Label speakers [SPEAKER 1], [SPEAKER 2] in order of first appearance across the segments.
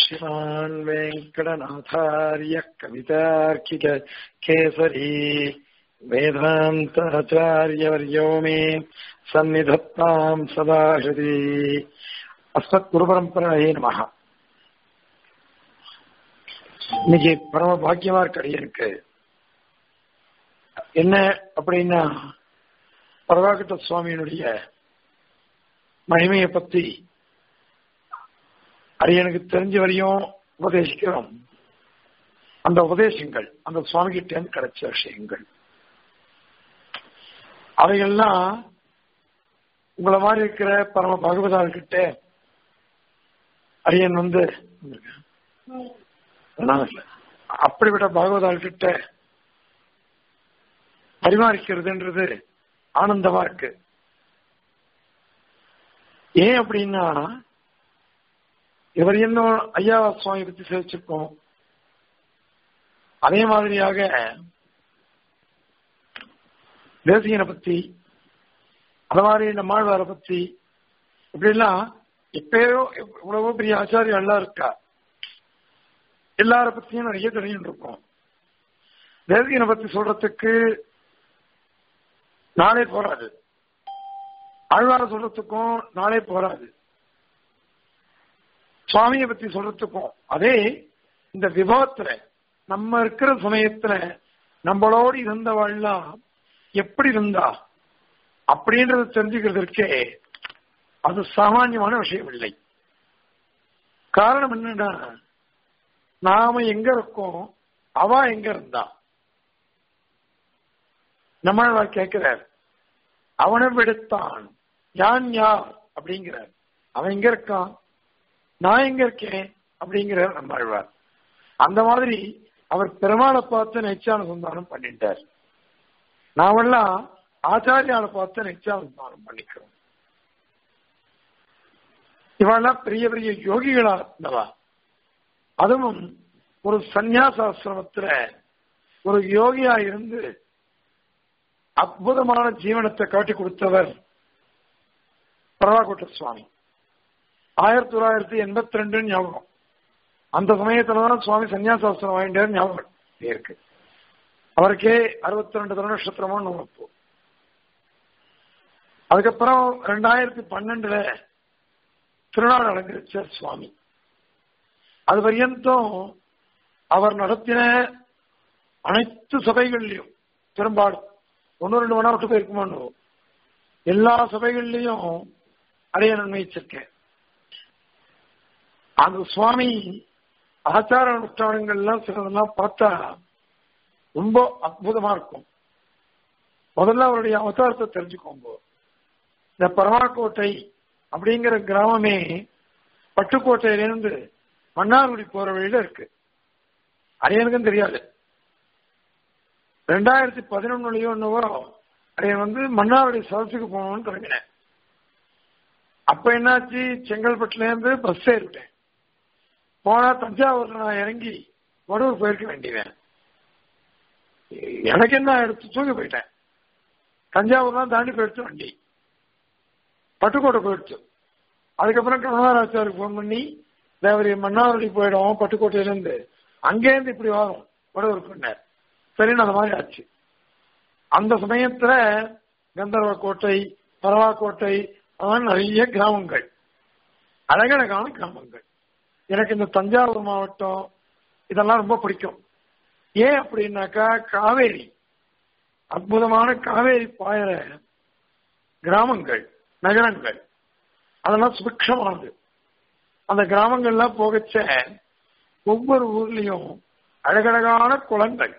[SPEAKER 1] श्रीमान् वेङ्कटनाथार्यः कवितार्किक केसरी वेदान्ताचार्यवर्यो मे सन्निधत्ताम् सदा हृदि அஸ்மத்குருபரம்பராயே நமக இன்னைக்கு பரம பாக்கியமா இருக்கு அடியனுக்கு என்ன அப்படின்னா பரவாகட்ட சுவாமியினுடைய மகிமையை பத்தி அடியனுக்கு தெரிஞ்ச வரையும் உபதேசிக்கிறோம் அந்த உபதேசங்கள் அந்த சுவாமி கிட்ட கிடைச்ச விஷயங்கள் அவைகள்லாம் உங்களை மாதிரி இருக்கிற பரம பகவதால் கிட்ட அரியன் வந்து அப்படிப்பட்ட பாகவதால் கிட்ட பரிமாறிக்கிறதுன்றது ஆனந்தமா இருக்கு ஏன் அப்படின்னா இவர் இன்னும் ஐயா சுவாமி பத்தி சேவிச்சிருக்கோம் அதே மாதிரியாக தேசியனை பத்தி அது மாதிரி நம்மாழ்வாரை பத்தி இப்படிலாம் எப்பயோ இவ்வளவோ பெரிய ஆச்சாரியம் எல்லாம் இருக்கா எல்லார பத்தியும் நிறைய தெரிஞ்சுட்டு இருக்கோம் தேசியனை பத்தி சொல்றதுக்கு நாளே போராது ஆழ்வார சொல்றதுக்கும் நாளே போராது சுவாமியை பத்தி சொல்றதுக்கும் அதே இந்த விபவத்துல நம்ம இருக்கிற சமயத்துல நம்மளோடு இருந்தவாள்லாம் எப்படி இருந்தா அப்படின்றது தெரிஞ்சுக்கிறதுக்கே அது சாமானியமான விஷயம் இல்லை காரணம் என்னன்னா நாம எங்க இருக்கோம் அவ எங்க இருந்தா நம்ம கேட்கிறார் அவனை விடுத்தான் யான் யார் அப்படிங்கிறார் அவன் எங்க இருக்கான் நான் எங்க இருக்கேன் அப்படிங்கிறார் நம்மாழ்வார் அந்த மாதிரி அவர் பெருமாளை பார்த்து நெச்சானுசந்தானம் பண்ணிட்டார் நாமெல்லாம் ஆச்சாரியால பார்த்து நெச்சானுசந்தானம் பண்ணிக்கிறோம் இவெல்லாம் பெரிய பெரிய யோகிகளா இருந்தவா அதுவும் ஒரு சந்நியாசாசிரமத்துல ஒரு யோகியா இருந்து அற்புதமான ஜீவனத்தை காட்டி கொடுத்தவர் பரவாக்கோட்ட சுவாமி ஆயிரத்தி தொள்ளாயிரத்தி எண்பத்தி ரெண்டு ஞாபகம் அந்த சமயத்துலதான் சுவாமி சன்னியாசாஸ்திரம் வாங்கிட்டார் ஞாபகம் இருக்கு அவருக்கே அறுபத்தி ரெண்டு தர நட்சத்திரமோ நோப்பு அதுக்கப்புறம் ரெண்டாயிரத்தி பன்னெண்டுல திருநாள் அலங்கரிச்சார் சுவாமி அது பரியந்தம் அவர் நடத்தின அனைத்து சபைகள்லையும் பெரும்பாலும் ஒன்னு ரெண்டு மணி நேரத்துக்கு இருக்குமான்னு எல்லா சபைகள்லையும் அடைய நிர்ணயிச்சிருக்கேன் அந்த சுவாமி ஆச்சார அனுஷ்டானங்கள்லாம் சிலதெல்லாம் பார்த்தா ரொம்ப அற்புதமா இருக்கும் முதல்ல அவருடைய அவதாரத்தை தெரிஞ்சுக்கோங்க இந்த பரமாக்கோட்டை அப்படிங்கிற கிராமமே பட்டுக்கோட்டையிலிருந்து மன்னார்குடி போற வழியில இருக்கு அரியனுக்கும் தெரியாது ரெண்டாயிரத்தி பதினொன்னுலயோ என்னவோ அரியன் வந்து மன்னாருடைய சதசுக்கு போகணும்னு தொடங்கினேன் அப்ப என்னாச்சு செங்கல்பட்டுல இருந்து பஸ் ஏறிவிட்டேன் போனா தஞ்சாவூர்ல நான் இறங்கி வடூர் போயிருக்க வேண்டியவன் எனக்கு என்ன எடுத்து தூக்கி போயிட்டேன் தஞ்சாவூர்லாம் தாண்டி போயிடுச்சு வண்டி பட்டுக்கோட்டை போயிடுச்சு அதுக்கப்புறம் கருணாராச்சாருக்கு ஃபோன் பண்ணி தேவரி மன்னாவரி போயிடும் பட்டுக்கோட்டையிலேருந்து அங்கேருந்து இப்படி வரும் வடூர் பண்ணார் சரின்னு அந்த மாதிரி ஆச்சு அந்த சமயத்துல கந்தர்வ கோட்டை பரவாக்கோட்டை அதான் நிறைய கிராமங்கள் அழகழகான கிராமங்கள் எனக்கு இந்த தஞ்சாவூர் மாவட்டம் இதெல்லாம் ரொம்ப பிடிக்கும் ஏன் அப்படின்னாக்கா காவேரி அற்புதமான காவேரி பாயிற கிராமங்கள் நகரங்கள் அதெல்லாம் சுபிக்ஷமானது அந்த கிராமங்கள்லாம் போகச்ச ஒவ்வொரு ஊர்லயும் அழகழகான குளங்கள்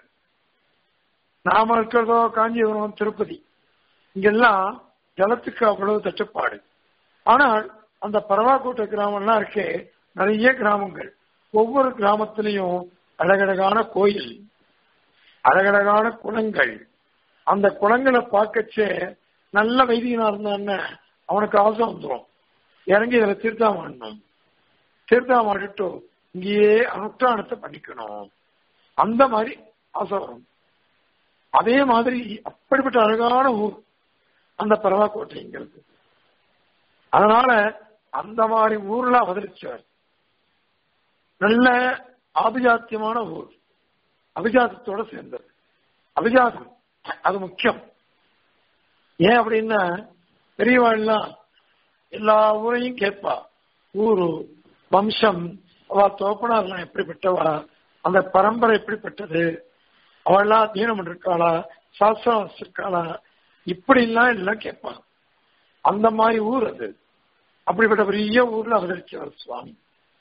[SPEAKER 1] நாம இருக்கிறதோ காஞ்சிபுரம் திருப்பதி இங்கெல்லாம் ஜலத்துக்கு அவ்வளவு தட்டுப்பாடு ஆனால் அந்த பரவாக்கோட்டை கிராமம்லாம் இருக்கே நிறைய கிராமங்கள் ஒவ்வொரு கிராமத்திலையும் அழகழகான கோயில் அழகழகான குளங்கள் அந்த குளங்களை பார்க்கச்சே நல்ல வைதிகனா இருந்தான்னு அவனுக்கு ஆசை வந்துடும் இறங்கி இதுல தீர்த்தம் ஆடணும் தீர்த்தம் ஆடிட்டு இங்கேயே அனுஷ்டானத்தை பண்ணிக்கணும் அந்த மாதிரி ஆசை வரும் அதே மாதிரி அப்படிப்பட்ட அழகான ஊர் அந்த பரவாக்கோட்டைங்கிறது அதனால அந்த மாதிரி ஊர்ல அவதரிச்சார் நல்ல ஆபிஜாத்தியமான ஊர் அபிஜாத்தத்தோட சேர்ந்தது அபிஜாதம் அது முக்கியம் ஏன் அப்படின்னா பெரியவாள்லாம் எல்லா ஊரையும் கேட்பா ஊரு வம்சம் அவ தோப்பனார்லாம் எப்படிப்பட்டவா அந்த பரம்பரை எப்படிப்பட்டது அவள்லாம் தீனம் இருக்காளா சாஸ்திரம் வச்சிருக்காளா இப்படி எல்லாம் எல்லாம் கேட்பான் அந்த மாதிரி ஊர் அது அப்படிப்பட்ட பெரிய ஊர்ல அவதரிச்சவர் சுவாமி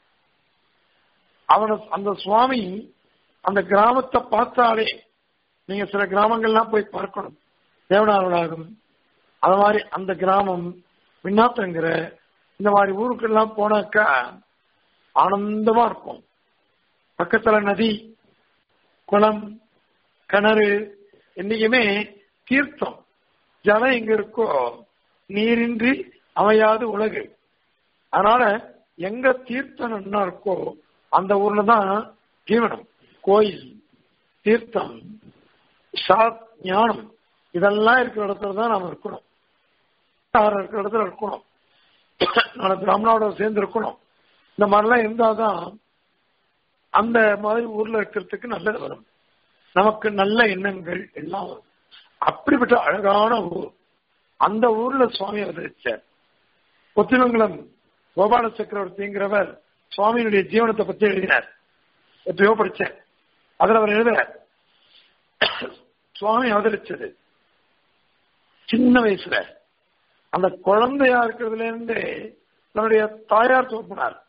[SPEAKER 1] அவன அந்த சுவாமி அந்த கிராமத்தை பார்த்தாலே நீங்க சில கிராமங்கள்லாம் போய் பார்க்கணும் தேவனாரோடாகும் அது மாதிரி அந்த கிராமம் விண்ணாத்தங்கிற இந்த மாதிரி ஊருக்கெல்லாம் போனாக்கா ஆனந்தமா இருக்கும் பக்கத்துல நதி குளம் கிணறு என்னைக்குமே தீர்த்தம் ஜலம் எங்க இருக்கோ நீரின்றி அமையாது உலகு அதனால எங்க தீர்த்தம் நல்லா இருக்கோ அந்த ஊர்ல தான் ஜீவனம் கோயில் தீர்த்தம் சா- ஞானம் இதெல்லாம் இருக்கிற இடத்துல தான் நாம இருக்கணும் ஆறு இருக்கிற இடத்துல இருக்கணும் நாளை பிராமணோட சேர்ந்து இருக்கணும் இந்த மாதிரிலாம் இருந்தாதான் அந்த மாதிரி ஊர்ல இருக்கிறதுக்கு நல்லது வரும் நமக்கு நல்ல எண்ணங்கள் எல்லாம் வரும் அப்படிப்பட்ட அழகான ஊர் அந்த ஊர்ல சுவாமி அவதரிச்சார் கொத்திமங்கலம் கோபால சக்கரவர்த்திங்கிறவர் சுவாமியினுடைய ஜீவனத்தை பத்தி எழுதினார் எப்பயோ படிச்சேன் அதுல அவர் எழுதுறார் சுவாமி அவதரிச்சது சின்ன வயசுல அந்த குழந்தையா இருக்கிறதுல இருந்து தன்னுடைய தாயார் தோப்பினார்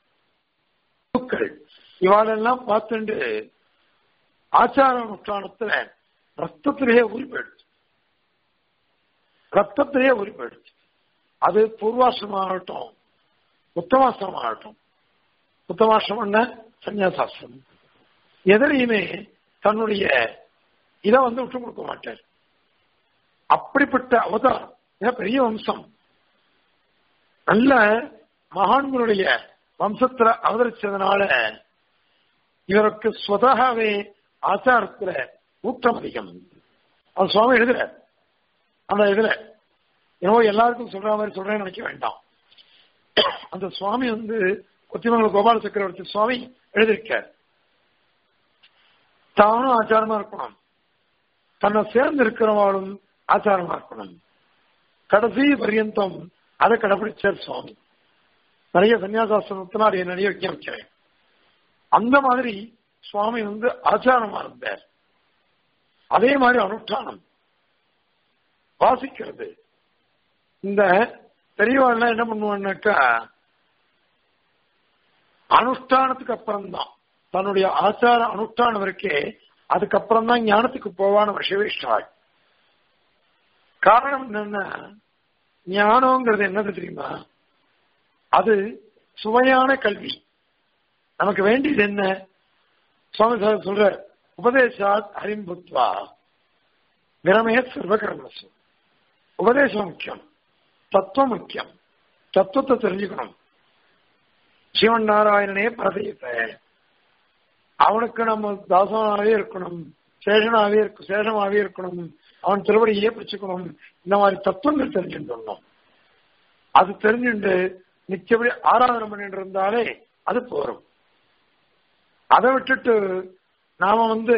[SPEAKER 1] இவாளெல்லாம் பார்த்துண்டு ஆச்சார அனுஷ்டானத்துல ரத்தத்திலேயே ஊறி போயிடுச்சு ரத்தத்திலேயே ஊறி போயிடுச்சு அது பூர்வாசிரமம் ஆகட்டும் உத்தமாசிரமம் ஆகட்டும் உத்தமாசிரமம்னா சன்னியாசாசிரமம் எதிரையுமே தன்னுடைய இதை வந்து விட்டு கொடுக்க மாட்டார் அப்படிப்பட்ட அவதாரம் ஏன்னா பெரிய வம்சம் நல்ல மகான்களுடைய வம்சத்துல அவதரிச்சதுனால இவருக்கு ஸ்வதகாவே ஆச்சாரத்துல ஊற்றம் அதிகம் அது சுவாமி எழுதுற அந்த இதுல ஏதோ எல்லாருக்கும் சொல்ற மாதிரி சொல்றேன்னு நினைக்க வேண்டாம் அந்த சுவாமி வந்து கொத்திமங்கல கோபால சக்கரவர்த்தி சுவாமி எழுதியிருக்கார் தானும் ஆச்சாரமா இருக்கணும் தன்னை சேர்ந்து இருக்கிறவாளும் ஆச்சாரமா இருக்கணும் கடைசி பரியந்தம் அதை கடைபிடிச்சார் சுவாமி நிறைய சன்னியாசாசனத்தினால் நிறைய வைக்க வைக்கிறேன் அந்த மாதிரி சுவாமி வந்து ஆச்சாரமா இருந்தார் அதே மாதிரி அனுஷ்டானம் வாசிக்கிறது இந்த பெரியவாள்லாம் என்ன பண்ணுவான்னாக்கா அனுஷ்டானத்துக்கு அப்புறம் தான் தன்னுடைய ஆச்சார அனுஷ்டானம் இருக்கே அதுக்கப்புறம் தான் ஞானத்துக்கு போவான விஷயவேஷ்டாள் காரணம் என்னன்னா ஞானம்ங்கிறது என்னது தெரியுமா அது சுவையான கல்வி நமக்கு வேண்டியது என்ன சுவாமி சார் சொல்ற உபதேசாத் ஹரிம்புத்வா விரமே சர்வகர்மசு உபதேசம் முக்கியம் தத்துவம் முக்கியம் தத்துவத்தை தெரிஞ்சுக்கணும் சிவன் நாராயணனே பரதயத்தை அவனுக்கு நம்ம தாசனாவே இருக்கணும் சேஷனாவே இருக்கு சேஷமாவே இருக்கணும் அவன் திருவடியே பிடிச்சுக்கணும் இந்த மாதிரி தத்துவங்கள் தெரிஞ்சுட்டோம் அது தெரிஞ்சுட்டு நிச்சயப்படி ஆராதனை பண்ணிட்டு இருந்தாலே அது போரும் அதை விட்டுட்டு நாம வந்து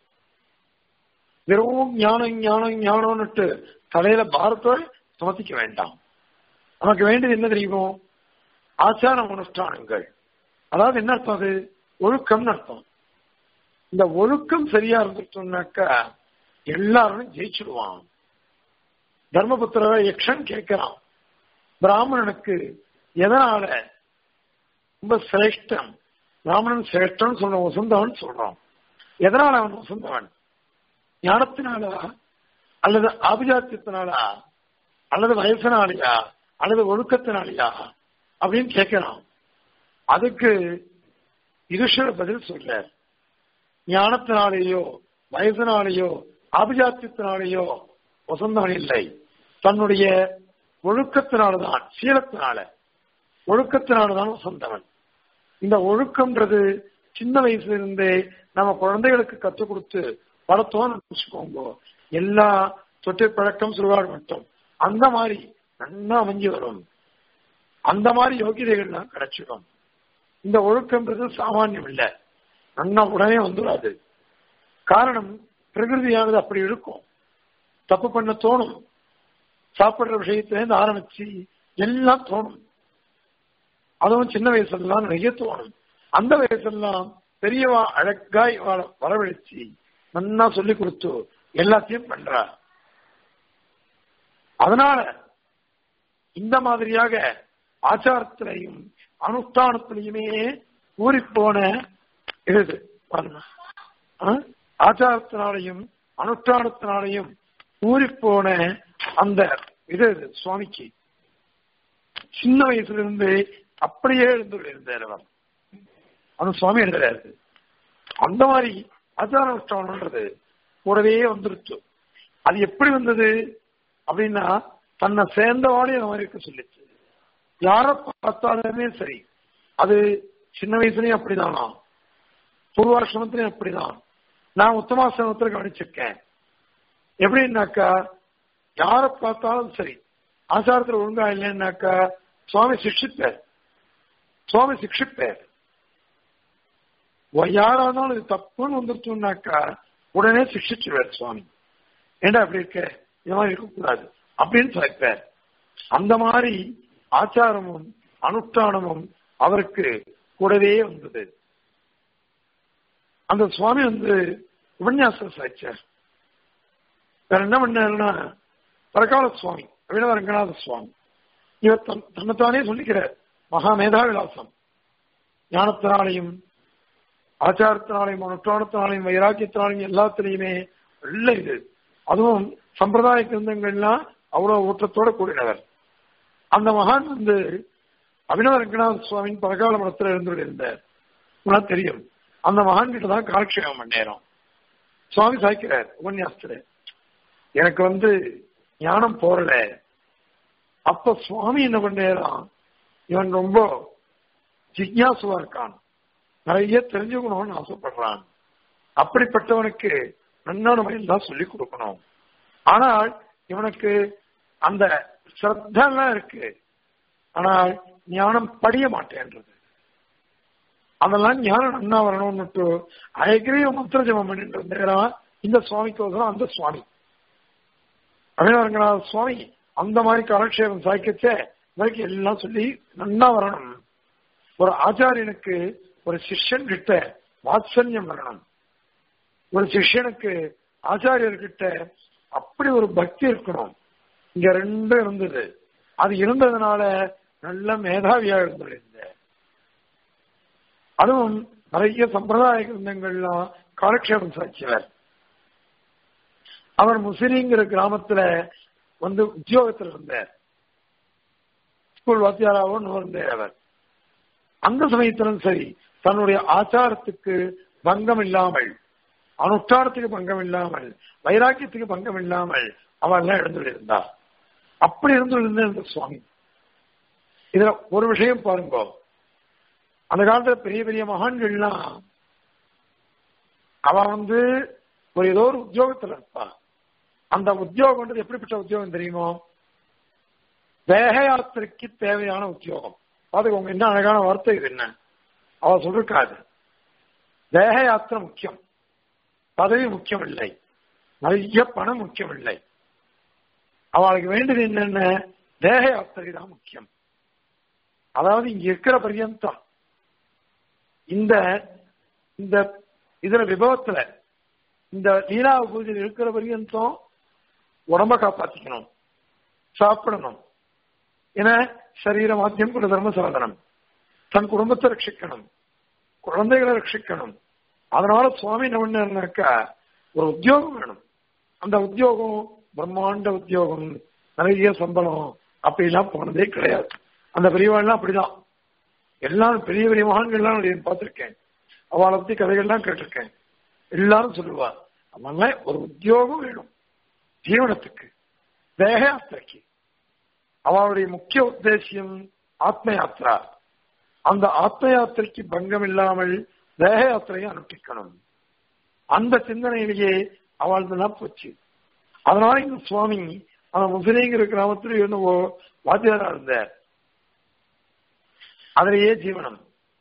[SPEAKER 1] வெறும் ஞானம் ஞானம் ஞானம்னுட்டு தலையில பாரத்தோட சுமத்திக்க வேண்டாம் நமக்கு வேண்டியது என்ன தெரியுமோ ஆச்சார அனுஷ்டானங்கள் அதாவது என்ன அர்த்தம் அது ஒழுக்கம்னு அர்த்தம் இந்த ஒழுக்கம் சரியா இருந்துட்டோம்னாக்கா எல்லாரும் ஜெயிச்சிடுவான் தர்மபுத்திர யக்ஷன் கேட்கிறான் பிராமணனுக்கு எதனால ரொம்ப சிரேஷ்டம் பிராமணன் சிரேஷ்டம் சொல்றோம் வசந்தவன் சொல்றோம் எதனால அவன் வசந்தவன் ஞானத்தினாலா அல்லது ஆபிஜாத்தியத்தினாலா அல்லது வயசனாலையா அல்லது ஒழுக்கத்தினாலையா அப்படின்னு கேட்கிறான் அதுக்கு யுதிஷ்டர பதில் சொல்ற ஞானத்தினாலேயோ வயசனாலேயோ ஆபிஜாத்தியத்தினாலேயோ வசந்தவன் இல்லை தன்னுடைய ஒழுக்கத்தினால்தான் சீலத்தினால ஒழுக்கத்தினால்தான் வசந்தவன் இந்த ஒழுக்கம்ன்றது சின்ன வயசுல இருந்தே நம்ம குழந்தைகளுக்கு கற்றுக் கொடுத்து வளர்த்தோம்னு நினைச்சுக்கோங்க எல்லா தொட்டு பழக்கம் சுடுகாடு மட்டும் அந்த மாதிரி நல்லா அமைஞ்சு வரும் அந்த மாதிரி யோகிதைகள்லாம் கிடைச்சிடும் இந்த ஒழுக்கம்ன்றது சாமானியம் இல்லை நன்னா உடனே வந்துடாது காரணம் பிரகிருதியானது அப்படி இருக்கும் தப்பு பண்ண தோணும் சாப்பிடுற விஷயத்திலேருந்து ஆரம்பிச்சு எல்லாம் தோணும் அதுவும் சின்ன வயசுலாம் நிறைய தோணும் அந்த வயசுலாம் பெரியவா அழகா இவாளை வரவழைச்சு நன்னா சொல்லி கொடுத்து எல்லாத்தையும் பண்றா அதனால இந்த மாதிரியாக ஆச்சாரத்திலையும் அனுஷ்டானத்திலையுமே ஊறிப்போன இது பாருங்க ஆ? ஆச்சாரத்தினாலையும் அனுஷ்டானத்தினாலையும் ஊறிப்போன அந்த இது இது சுவாமிக்கு சின்ன வயசுல இருந்து அப்படியே இருந்து இருந்தார் அவர் அவன் சுவாமி எழுதுறாரு அந்த மாதிரி ஆச்சார அனுஷ்டானம்ன்றது கூடவே வந்துருச்சு அது எப்படி வந்தது அப்படின்னா தன்னை சேர்ந்தவாடே அந்த மாதிரி இருக்க சொல்லிச்சு யாரை பார்த்தாலுமே சரி அது சின்ன வயசுலயும் அப்படிதானா பூர்வாசிரமத்திலையும் அப்படிதான் நான் உத்தமாசிரமத்தில் கவனிச்சிருக்கேன் எப்படின்னாக்கா யாரை பார்த்தாலும் சரி ஆசாரத்தில் ஒழுங்கா இல்லைன்னாக்கா சுவாமி சிக்ஷிப்பார் சுவாமி சிக்ஷிப்பார் யாரா இருந்தாலும் இது தப்புன்னு வந்துருச்சுன்னாக்கா உடனே சிக்ஷிச்சுவார் சுவாமி ஏண்டா அப்படி இருக்க இது மாதிரி இருக்கக்கூடாது அப்படின்னு சொல்லிப்பார் அந்த மாதிரி ஆச்சாரமும் அனுஷ்டானமும் அவருக்கு கூடவே வந்தது அந்த சுவாமி வந்து உபன்யாசம் சாய்ச்சார் வேற என்ன பண்ணாருன்னா பரகால சுவாமி அபிநவ ரங்கநாத சுவாமி இவர் தன் தன்னைத்தானே சொல்லிக்கிறார் மகா மேதா விலாசம் ஞானத்தினாலையும் ஆச்சாரத்தினாலையும் அனுஷ்டானத்தினாலையும் வைராக்கியத்தினாலையும் எல்லாத்திலையுமே நல்ல இது அதுவும் சம்பிரதாய கிரந்தங்கள்லாம் அவ்வளவு ஊற்றத்தோட கூடினவர் அந்த மகான் வந்து அபிநவ ரங்கநாத சுவாமியின் பரகால மடத்தில் இருந்து இருந்தார் உனக்கு தெரியும் அந்த மகான் கிட்ட தான் காலக்ஷேபம் பண்ணேறோம் சுவாமி சாய்க்கிறார் உபன்யாசத்துல எனக்கு வந்து ஞானம் போறல அப்ப சுவாமி என்ன பண்ணேறான் இவன் ரொம்ப ஜிக்யாசுவா இருக்கான் நிறைய தெரிஞ்சுக்கணும்னு ஆசைப்படுறான் அப்படிப்பட்டவனுக்கு நன்னான முறையில் தான் சொல்லிக் கொடுக்கணும் ஆனால் இவனுக்கு அந்த ஸ்ரத்தெல்லாம் இருக்கு ஆனால் ஞானம் படிய மாட்டேன்றது அதெல்லாம் ஞானம் நன்னா வரணும்னுட்டு அயக்கிரிய மந்திர ஜபம் பண்ணிட்டு இருந்தேன் இந்த சுவாமிக்கோசரம் அந்த சுவாமி அபிநவரங்கநாத சுவாமி அந்த மாதிரி காலக்ஷேபம் சாய்க்கச்சே வரைக்கும் எல்லாம் சொல்லி நன்னா வரணும் ஒரு ஆச்சாரியனுக்கு ஒரு சிஷ்யன் கிட்ட வாத்சல்யம் வரணும் ஒரு சிஷ்யனுக்கு ஆச்சாரியர்கிட்ட அப்படி ஒரு பக்தி இருக்கணும் இங்க ரெண்டும் இருந்தது அது இருந்ததுனால நல்ல மேதாவியா இருந்திருந்தேன் அதுவும் நிறைய சம்பிரதாய கிரந்தங்கள்லாம் காலக்ஷேபம் சாட்சியவர் அவர் முசிறிங்கிற கிராமத்துல வந்து உத்தியோகத்தில் இருந்தார் ஸ்கூல் வாத்தியாராகவும் இருந்தார் அவர் அந்த சமயத்திலும் சரி தன்னுடைய ஆச்சாரத்துக்கு பங்கம் இல்லாமல் அனுஷ்டானத்துக்கு பங்கம் இல்லாமல் வைராக்கியத்துக்கு பங்கம் இல்லாமல் அவெல்லாம் எழுந்துள்ளிருந்தார் அப்படி இருந்துள்ள இந்த சுவாமி இதுல ஒரு விஷயம் பாருங்க அந்த காலத்துல பெரிய பெரிய மகான்கள்லாம் அவ வந்து ஒரு ஏதோ ஒரு உத்தியோகத்துல இருப்பா அந்த உத்தியோகம்ன்றது எப்படிப்பட்ட உத்தியோகம் தெரியுமோ தேக யாத்திரைக்கு தேவையான உத்தியோகம் பாத்துக்கோங்க என்ன அழகான வார்த்தை இது என்ன அவ சொல்லிருக்காது தேக யாத்திரை முக்கியம் பதவி முக்கியம் இல்லை நிறைய பணம் முக்கியம் இல்லை அவளுக்கு வேண்டியது என்னென்ன தேக யாத்திரை தான் முக்கியம் அதாவது இங்க இருக்கிற பர்யந்தம் இந்த இந்த இதுல விபவத்துல இந்த லீலா பூஜையில் இருக்கிற பர்யந்தம் உடம்ப காப்பாத்திக்கணும் சாப்பிடணும் ஏன்னா சரீர மாத்தியம் கூட தர்ம சாதனம் தன் குடும்பத்தை ரட்சிக்கணும் குழந்தைகளை ரட்சிக்கணும் அதனால சுவாமி என்ன பண்ணாருனாக்கா ஒரு உத்தியோகம் வேணும் அந்த உத்தியோகம் பிரம்மாண்ட உத்தியோகம் நிறைய சம்பளம் அப்படிலாம் போனதே கிடையாது அந்த பெரியவாள்லாம் அப்படிதான் எல்லாரும் பெரிய பெரிய மகான்கள்லாம் நான் பார்த்திருக்கேன் அவளை பத்தி கதைகள்லாம் கேட்டிருக்கேன் எல்லாரும் சொல்லுவா அவன்லாம் ஒரு உத்தியோகம் வேணும் ஜீவனத்துக்கு தேக யாத்திரைக்கு அவளுடைய முக்கிய உத்தேசியம் ஆத்ம யாத்திரா அந்த ஆத்ம யாத்திரைக்கு பங்கம் இல்லாமல் தேக யாத்திரையை அனுஷ்டிக்கணும் அந்த சிந்தனையிலேயே அவள்தான் போச்சு அதனால இந்த சுவாமி அந்த முசிலிங்கிற கிராமத்தில் என்னவோ வாத்தியாரா இருந்தார் அதிலேயே ஜீவனம்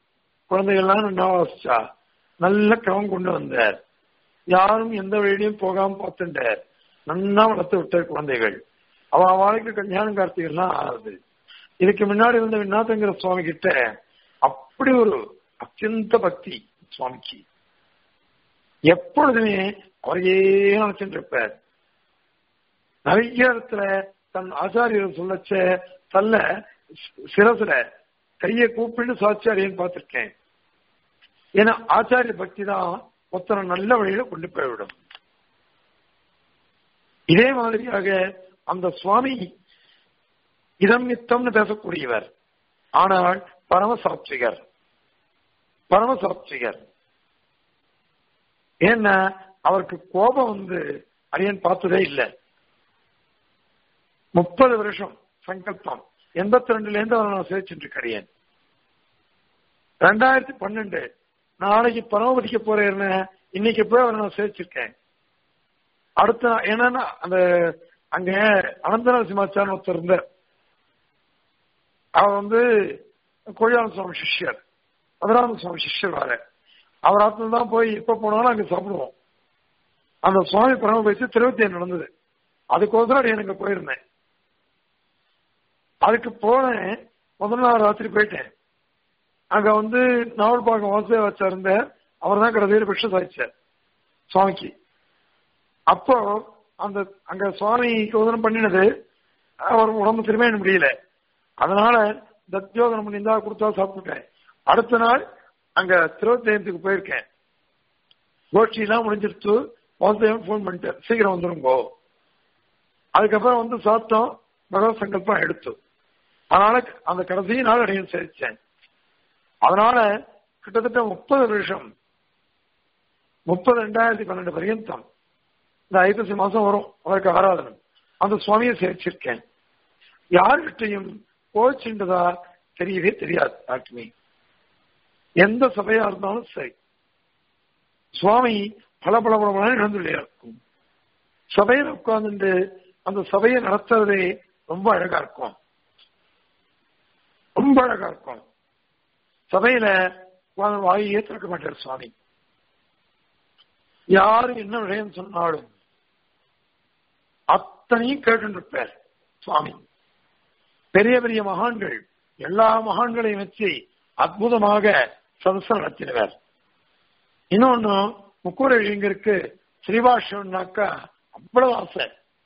[SPEAKER 1] குழந்தைகள்லாம் நல்லா வாசிச்சா நல்ல கிரமம் கொண்டு வந்தார் யாரும் எந்த வழியிலையும் போகாம பார்த்துட்டார் நன்னா வளர்த்து விட்டார் குழந்தைகள் அவ வாழ்க்கை கல்யாணம் கார்த்திகெல்லாம் ஆகுது இதுக்கு முன்னாடி இருந்த விநாதங்கிற சுவாமி கிட்ட அப்படி ஒரு அத்தியந்த பக்தி சுவாமிக்கு எப்பொழுதுமே அவரையே நினைச்சுட்டு இருப்பார் நிறைய இடத்துல தன் ஆச்சாரியர் சொல்லச்ச தள்ள சிரசுல கையை கூப்பிட்டு சாச்சாரியன்னு பார்த்திருக்கேன் ஏன்னா ஆச்சாரிய பக்தி தான் ஒருத்தரை நல்ல வழியில கொண்டு போய்விடும் இதே மாதிரியாக அந்த சுவாமி இதம் நித்தம்னு பேசக்கூடியவர் ஆனால் பரமசாத்விகர் பரமசாத்விகர் ஏன்னா அவருக்கு கோபம் வந்து அரியன் பார்த்ததே இல்லை முப்பது வருஷம் சங்கல்பம் எண்பத்தி ரெண்டுல இருந்து அவரை நான் சேர்ச்சுட்டு இருக்கேன் ரெண்டாயிரத்தி பன்னெண்டு நாளைக்கு பரமபதிக்க போறேன்னு இன்னைக்கு போய் அவரை நான் சேர்ச்சிருக்கேன் அடுத்த என்னன்னா அந்த அங்க அனந்தநாத சிமாச்சாரம் ஒருத்தர் இருந்தார் அவர் வந்து கோழியாள சுவாமி சிஷ்யர் மதுராம சுவாமி சிஷ்யர் வர அவர் ஆத்துல தான் போய் எப்ப போனாலும் அங்க சாப்பிடுவோம் அந்த சுவாமி பரம வச்சு திருவத்தி நடந்தது அதுக்கோசரம் எனக்கு போயிருந்தேன் அதுக்கு போனேன் முதல் நாள் ராத்திரி போயிட்டேன் அங்க வந்து நாவல்பாக்கம் வாசுதேவ வச்சா இருந்த அவர் தான் கடைசியில் பிக்ஷ சாதிச்சார் சுவாமிக்கு அப்போ அந்த அங்க சுவாமி சோதனம் பண்ணினது அவர் உடம்பு திரும்ப முடியல அதனால தத்யோதனம் பண்ணியிருந்தா கொடுத்தா சாப்பிட்டுட்டேன் அடுத்த நாள் அங்க திருவத்தேயத்துக்கு போயிருக்கேன் கோஷ்டி எல்லாம் முடிஞ்சிருச்சு வாசுதேவன் போன் பண்ணிட்டார் சீக்கிரம் வந்துருங்கோ அதுக்கப்புறம் வந்து சாப்பிட்டோம் பகவத் சங்கல்பம் எடுத்து அதனால அந்த கடைசி நாள் அடையும் சேர்த்தேன் அதனால கிட்டத்தட்ட முப்பது வருஷம் முப்பது ரெண்டாயிரத்தி பன்னெண்டு பர்யந்தம் இந்த ஐப்பசி மாசம் வரும் அவருக்கு ஆராதனம் அந்த சுவாமியை சேர்ச்சிருக்கேன் யார்கிட்டையும் கோச்சுன்றதா தெரியவே தெரியாது யாருக்குமே எந்த சபையா இருந்தாலும் சரி சுவாமி பல பல பல நடந்துள்ளே இருக்கும் சபையில உட்கார்ந்துட்டு அந்த சபையை நடத்துறதே ரொம்ப அழகா இருக்கும் ரொம்ப அழகா இருக்கும் சபையில வாயே திறக்க மாட்டார் சுவாமி யாரு என்ன விஷயம் சொன்னாலும் அத்தனையும் கேட்டுருப்பார் சுவாமி பெரிய பெரிய மகான்கள் எல்லா மகான்களையும் வச்சு அற்புதமாக சதசம் நடத்தினவர் இன்னொன்னு முக்கூர இளைஞருக்கு ஸ்ரீபாஷ்யம்னாக்கா அவ்வளவு ஆசை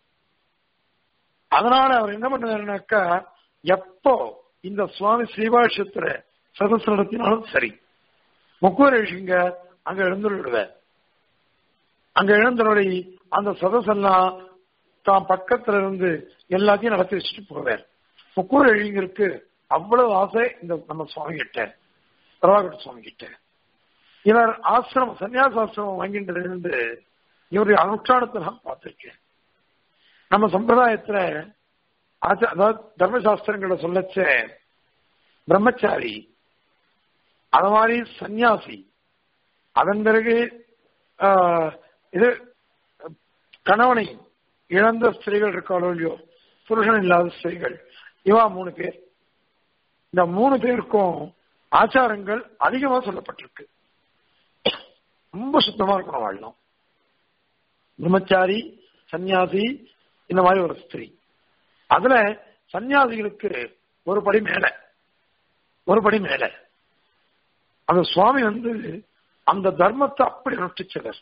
[SPEAKER 1] அதனால அவர் என்ன பண்ணாருனாக்கா எப்போ இந்த சுவாமி ஸ்ரீபாஷ்யத்துல சதஸ் நடத்தினாலும் சரி முக்கூர ரிஷிங்க அங்க எழுந்துள்ளார் அங்க எழுந்தருளி அந்த சதசெல்லாம் தான் பக்கத்துல இருந்து எல்லாத்தையும் நடத்தி வச்சுட்டு போவார் முக்கூர் இளைஞருக்கு அவ்வளவு ஆசை இந்த நம்ம சுவாமி கிட்ட பிரபாகர் சுவாமி கிட்ட இவர் ஆசிரமம் சன்னியாச ஆசிரமம் வாங்கிட்டு இருந்து இவருடைய அனுஷ்டானத்தை நான் பார்த்திருக்கேன் நம்ம சம்பிரதாயத்துல அதாவது தர்மசாஸ்திரங்களை சொல்லச்ச பிரம்மச்சாரி அது மாதிரி சன்னியாசி அதன் பிறகு இது கணவனை இழந்த ஸ்திரீகள் இருக்காளோ இல்லையோ புருஷன் இல்லாத ஸ்திரீகள் இவா மூணு பேர் இந்த மூணு பேருக்கும் ஆச்சாரங்கள் அதிகமா சொல்லப்பட்டிருக்கு ரொம்ப சுத்தமா இருக்கணும் வாழணும் பிரம்மச்சாரி சன்னியாசி இந்த மாதிரி ஒரு ஸ்திரீ அதுல சன்னியாசிகளுக்கு ஒரு படி மேல ஒரு படி மேல அந்த சுவாமி வந்து அந்த தர்மத்தை அப்படி அனுஷ்டிச்சவர்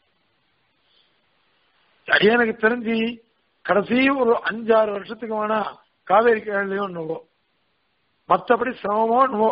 [SPEAKER 1] எனக்கு தெரிஞ்சு கடைசி ஒரு அஞ்சாறு வருஷத்துக்கு வேணா காவேரி கேள்வியோ என்னவோ மற்றபடி சிரமமோ என்னவோ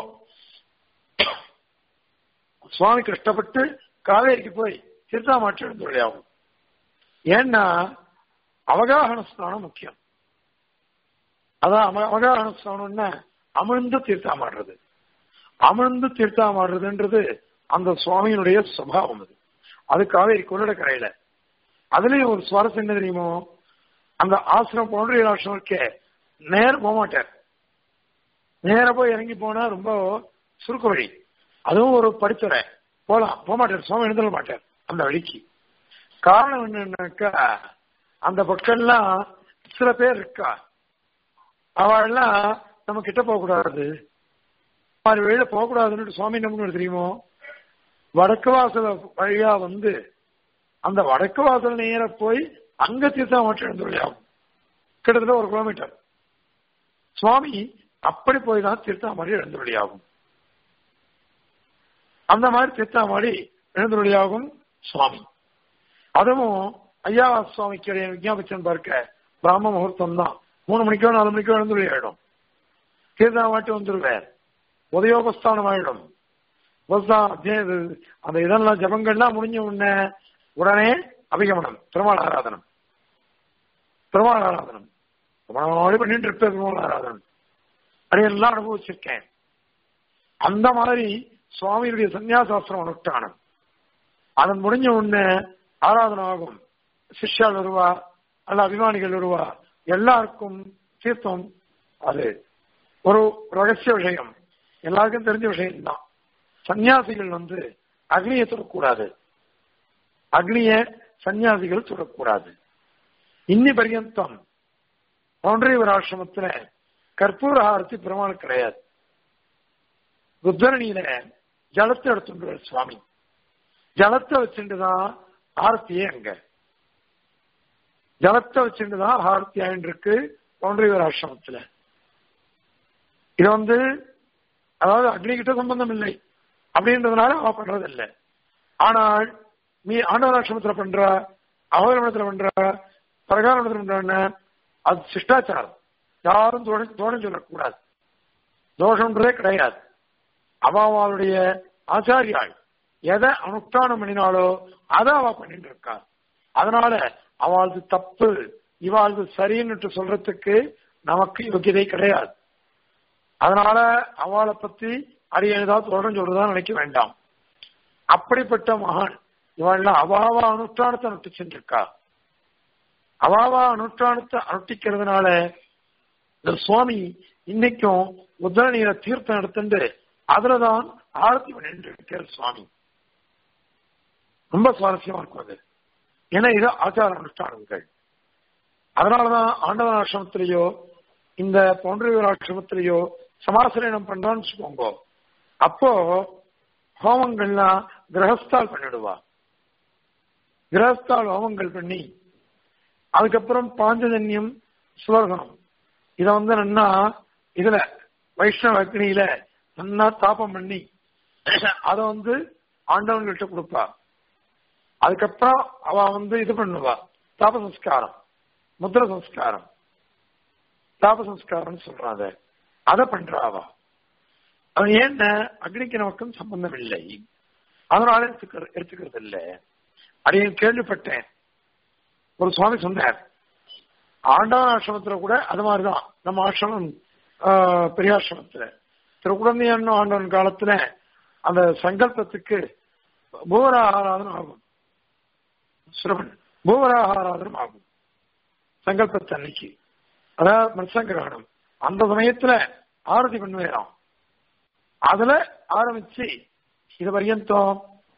[SPEAKER 1] சுவாமி கஷ்டப்பட்டு காவேரிக்கு போய் தீர்த்தாமாற்றி எழுந்துள்ளாகும் ஏன்னா அவகாகன ஸ்நானம் முக்கியம் அதான் அவகாகன ஸ்நானம்னா அமிழ்ந்து தீர்த்தாமாடுறது அமிழ்ந்து தீர்த்தாமாடுறதுன்றது அந்த சுவாமியினுடைய சுவாவம் அது அது காவேரி கொள்ளட கரையில அதுலயும் ஒரு சுவாரஸ்யம் என்ன தெரியுமோ அந்த ஆசிரம் போன்ற ஆசிரம் இருக்கே நேரம் போக மாட்டார் நேர போய் இறங்கி போனா ரொம்ப சுருக்க வழி அதுவும் ஒரு படித்துறை போலாம் போக மாட்டார் சுவாமி எழுந்துட மாட்டார் அந்த வழிக்கு காரணம் என்னன்னாக்கா அந்த பக்கம்லாம் சில பேர் இருக்கா அவள்லாம் நம்ம கிட்ட போக கூடாது மாதிரி வெளியில போகக்கூடாதுன்னு சுவாமி என்ன பண்ணுவார் தெரியுமோ வடக்கு வாசல் வழியா வந்து அந்த வடக்கு வாசல் நேர போய் அங்க தீர்த்தாமட்டம் எழுந்துள்ளாகும் கிட்டத்தட்ட ஒரு கிலோமீட்டர் சுவாமி அப்படி போய் தான் தீர்த்தாமடி எழுந்துள்ளியாகும் அந்த மாதிரி தீர்த்தாமடி எழுந்துள்ளியாகும் சுவாமி அதுவும் ஐயா சுவாமிக்கு இடையே விஞ்ஞாபிச்சன் பார்க்க பிராம முகூர்த்தம் தான் மூணு மணிக்கோ நாலு மணிக்கோ எழுந்துள்ளி ஆயிடும் தீர்த்தாமாட்டி வந்துருவார் உதயோகஸ்தானம் ஆயிடும் அந்த இதெல்லாம் ஜபங்கள்லாம் முடிஞ்ச உடனே உடனே அபிகமனம் பெருமாள் ஆராதனம் பெருமாள் ஆராதனம் ரொம்ப பண்ணிட்டு இருப்பேன் பெருமாள் ஆராதனம் அதையெல்லாம் அனுபவிச்சிருக்கேன் அந்த மாதிரி சுவாமியுடைய சன்னியாசாஸ்திரம் அனுஷ்டானம் அதன் முடிஞ்ச உடனே ஆராதனை ஆகும் சிஷ்யால் வருவா அல்ல அபிமானிகள் வருவா எல்லாருக்கும் தீர்த்தம் அது ஒரு ரகசிய விஷயம் எல்லாருக்கும் தெரிஞ்ச விஷயம் தான் சன்னியாசிகள் வந்து அக்னியை தொடக்கூடாது அக்னிய சன்னியாசிகள் தொடக்கூடாது இன்னி பரியந்தம் பவுண்டரிவர் ஆசிரமத்துல கற்பூர ஆரத்தி பெருமாள் கிடையாது ருத்ரணியில ஜலத்தை எடுத்துட்டு சுவாமி ஜலத்தை வச்சுட்டுதான் ஆரத்தியே அங்க ஜலத்தை வச்சுட்டுதான் ஆரத்தி ஆயின்னு இருக்கு பவுண்டரிவர் ஆசிரமத்துல இது வந்து அதாவது அக்னி கிட்ட சம்பந்தம் இல்லை அப்படின்றதுனால அவ பண்றது இல்லை ஆனால் நீ ஆண்டவராட்சமத்துல பண்ற அவகரணத்துல பண்ற பிரகாரணத்துல பண்ற அது சிஷ்டாச்சாரம் யாரும் தோஷம் சொல்லக்கூடாது தோஷம்ன்றதே கிடையாது அவாவாளுடைய ஆச்சாரியாள் எதை அனுஷ்டானம் பண்ணினாலோ அதை அவ பண்ணிட்டு இருக்கா அதனால அவளது தப்பு இவாழ்து சரின்னு சொல்றதுக்கு நமக்கு யோகியதை கிடையாது அதனால அவளை பத்தி அடிய ஏதாவது தொடர்ந்து சொல்றதா நினைக்க வேண்டாம் அப்படிப்பட்ட மகான் இவள்லாம் அவாவா அனுஷ்டானத்தை அனுஷ்டிச்சுட்டு இருக்கா அவாவா அனுஷ்டானத்தை அனுஷ்டிக்கிறதுனால இந்த சுவாமி இன்னைக்கும் உத்தரநீரை தீர்த்தம் எடுத்துட்டு அதுலதான் ஆரத்தி பண்ணிட்டு இருக்கிற சுவாமி ரொம்ப சுவாரஸ்யமா இருக்கும் அது ஏன்னா இது ஆச்சார அனுஷ்டானங்கள் அதனாலதான் ஆண்டவன் ஆசிரமத்திலேயோ இந்த பவுண்டரிவர் ஆசிரமத்திலேயோ சமாசனம் பண்றோம்னு வச்சுக்கோங்க அப்போ ஹோமங்கள்லாம் கிரகஸ்தால் பண்ணிடுவா கிரகஸ்தால் ஹோமங்கள் பண்ணி அதுக்கப்புறம் பாஞ்சஜன்யம் சுவர்கணம் இத வந்து நன்னா இதுல வைஷ்ணவ அக்னியில நன்னா தாபம் பண்ணி அத வந்து ஆண்டவன்கிட்ட கொடுப்பா அதுக்கப்புறம் அவ வந்து இது பண்ணுவா தாப சம்ஸ்காரம் முத்திர சம்ஸ்காரம் தாப சம்ஸ்காரம் சொல்றாத அதை பண்றாவா அவன் ஏன்ன அக்னிக்கு நமக்கும் சம்பந்தம் இல்லை அதனால எடுத்துக்கிற எடுத்துக்கிறது இல்லை அப்படின்னு கேள்விப்பட்டேன் ஒரு சுவாமி சொன்னார் ஆண்டவன் ஆசிரமத்துல கூட அது மாதிரிதான் நம்ம ஆசிரமம் பெரியாசிரமத்துல திருக்குழந்தையன்னு ஆண்டவன் காலத்துல அந்த சங்கல்பத்துக்கு பூவராகாராதனம் ஆகும் சுரவன் பூவராகாராதனம் ஆகும் சங்கல்பத்து அன்னைக்கு அதாவது மத்சங்கிரகணம் அந்த சமயத்துல ஆரதி பண்ணுவேறாம் அதுல ஆரம்பிச்சு இது பரியந்தம்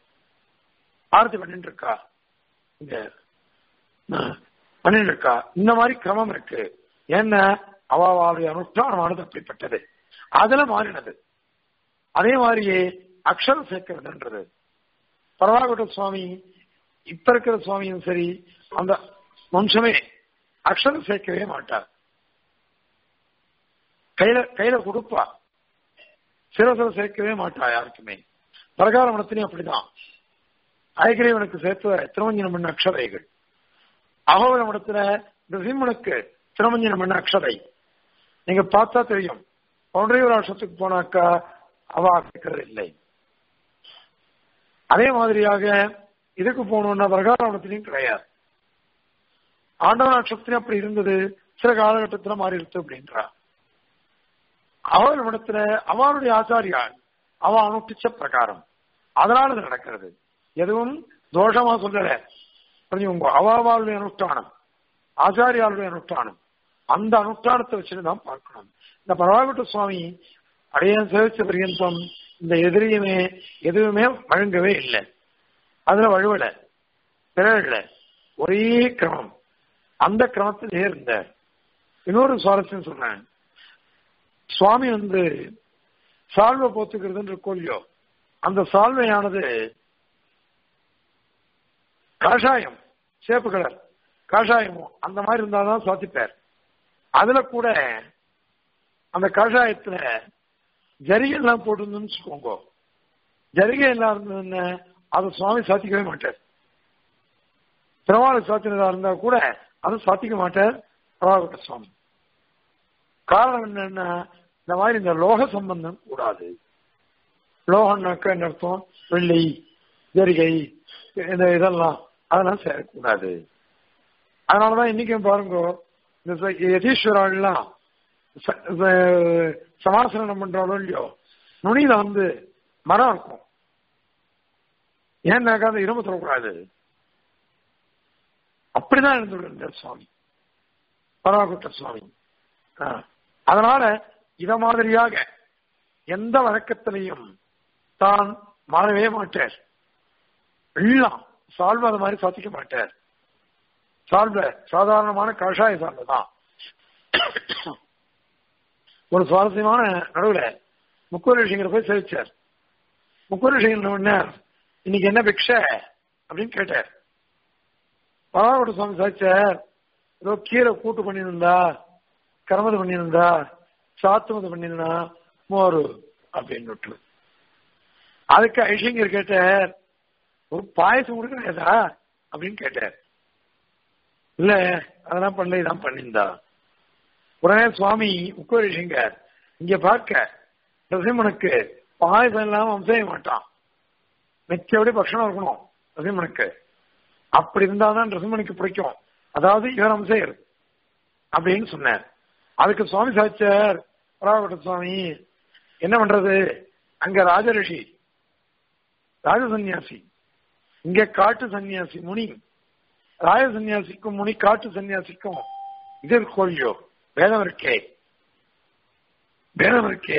[SPEAKER 1] ஆரத்தி பண்ணிட்டு இருக்கா இங்க பண்ணிட்டு இருக்கா இந்த மாதிரி கிரமம் இருக்கு என்ன அவாவுடைய அனுஷ்டானமானது அப்படிப்பட்டது அதுல மாறினது அதே மாதிரியே அக்ஷரம் சேர்க்கிறதுன்றது பரவாகட்ட சுவாமி இப்ப இருக்கிற சுவாமியும் சரி அந்த வம்சமே அக்ஷரம் சேர்க்கவே மாட்டார் கையில கையில கொடுப்பா சிரசில சேர்க்கவே மாட்டா யாருக்குமே பிரகார மனத்திலையும் அப்படிதான் அயகிரீவனுக்கு சேர்த்து திருமஞ்சனம் பண்ண அக்ஷதைகள் அகோவர மடத்துல நிருசிம்மனுக்கு திருமஞ்சனம் பண்ண அக்ஷதை நீங்க பார்த்தா தெரியும் பவுண்டரியூர் வருஷத்துக்கு போனாக்கா அவ கேட்கறது இல்லை அதே மாதிரியாக இதுக்கு போகணும்னா பிரகாரவனத்திலையும் கிடையாது ஆண்டவ நட்சத்திரம் அப்படி இருந்தது சில காலகட்டத்தில் மாறி இருக்கு அப்படின்றா அவள் இடத்துல அவளுடைய ஆச்சாரியால் அவ அனுஷ்டிச்ச பிரகாரம் அதனால இது நடக்கிறது எதுவும் தோஷமா சொல்லல புரிஞ்சுக்கோங்க அவாவாளுடைய அனுஷ்டானம் ஆச்சாரியாளுடைய அனுஷ்டானம் அந்த அனுஷ்டானத்தை வச்சுட்டு தான் பார்க்கணும் இந்த பரவாகட்ட சுவாமி அடையான் சேவிச்ச பரியந்தம் இந்த எதிரியுமே எதுவுமே வழங்கவே இல்லை அதுல வழுவல பிறல ஒரே கிரமம் அந்த கிரமத்திலே இருந்த இன்னொரு சுவாரஸ்யம் சொன்னேன் சுவாமி வந்து சால்வை போத்துக்கிறதுன்னு இருக்கோ இல்லையோ அந்த சால்வையானது காஷாயம் சேப்பு கலர் காஷாயமும் அந்த மாதிரி இருந்தாதான் சாத்திப்பார் அதுல கூட அந்த காஷாயத்துல ஜரிகை எல்லாம் போட்டிருந்தோம்னு வச்சுக்கோங்க ஜரிகை எல்லாம் இருந்ததுன்னு அதை சுவாமி சாத்திக்கவே மாட்டார் பெருமாளுக்கு சாத்தினதா இருந்தா கூட அதை சாத்திக்க மாட்டார் பிரபாகர சுவாமி காரணம் என்னன்னா இந்த மாதிரி இந்த லோக சம்பந்தம் கூடாது லோகம்னாக்க என்ன அர்த்தம் வெள்ளி ஜரிகை இந்த இதெல்லாம் அதெல்லாம் சேரக்கூடாது அதனாலதான் இன்னைக்கும் பாருங்க இந்த யதீஸ்வரெல்லாம் சமாசனம் பண்றாலும் இல்லையோ நுனியில வந்து மரம் இருக்கும் ஏன்னாக்கா அந்த இரும்பு தொடக்கூடாது அப்படிதான் இருந்துள்ளார் சுவாமி பரவாகுட்ட சுவாமி அதனால இத மாதிரியாக எந்த வழக்கத்திலையும் தான் மாறவே மாட்டார் எல்லாம் சால்வ அது மாதிரி சாத்திக்க மாட்டார் சால்வ சாதாரணமான கஷாய சால்வ தான் ஒரு சுவாரஸ்யமான நடுவுல முக்கூர் ரிஷிங்கிற போய் சேவிச்சார் முக்கூர் ரிஷிங்கிற உடனே இன்னைக்கு என்ன பிக்ஷ அப்படின்னு கேட்டார் பரவாயில்ல சுவாமி சாதிச்சார் ஏதோ கீரை கூட்டு பண்ணியிருந்தா கரமது பண்ணியிருந்தா சாத்துமது பண்ணியிருந்தா மோரு அப்படின்னு விட்டு அதுக்கு ஐஷங்கர் கேட்டார் ஒரு பாயசம் கூட கிடையாதா அப்படின்னு கேட்டார் இல்ல அதெல்லாம் பண்ணல இதான் பண்ணியிருந்தா உடனே சுவாமி உக்கோரிஷங்கர் இங்க பார்க்க நரசிம்மனுக்கு பாயசம் இல்லாம அம்சைய மாட்டான் மிச்சபடி பட்சணம் இருக்கணும் நரசிம்மனுக்கு அப்படி இருந்தாதான் நரசிம்மனுக்கு பிடிக்கும் அதாவது இவர் அம்சையர் அப்படின்னு சொன்னார் அதுக்கு சுவாமி சாச்சார் பராவட்ட சுவாமி என்ன பண்றது அங்க ராஜரிஷி ராஜ சன்னியாசி இங்க காட்டு சன்னியாசி முனி ராஜ சன்னியாசிக்கும் முனி காட்டு சன்னியாசிக்கும் இது இருக்கோல்லையோ வேதம் இருக்கே வேதம் இருக்கே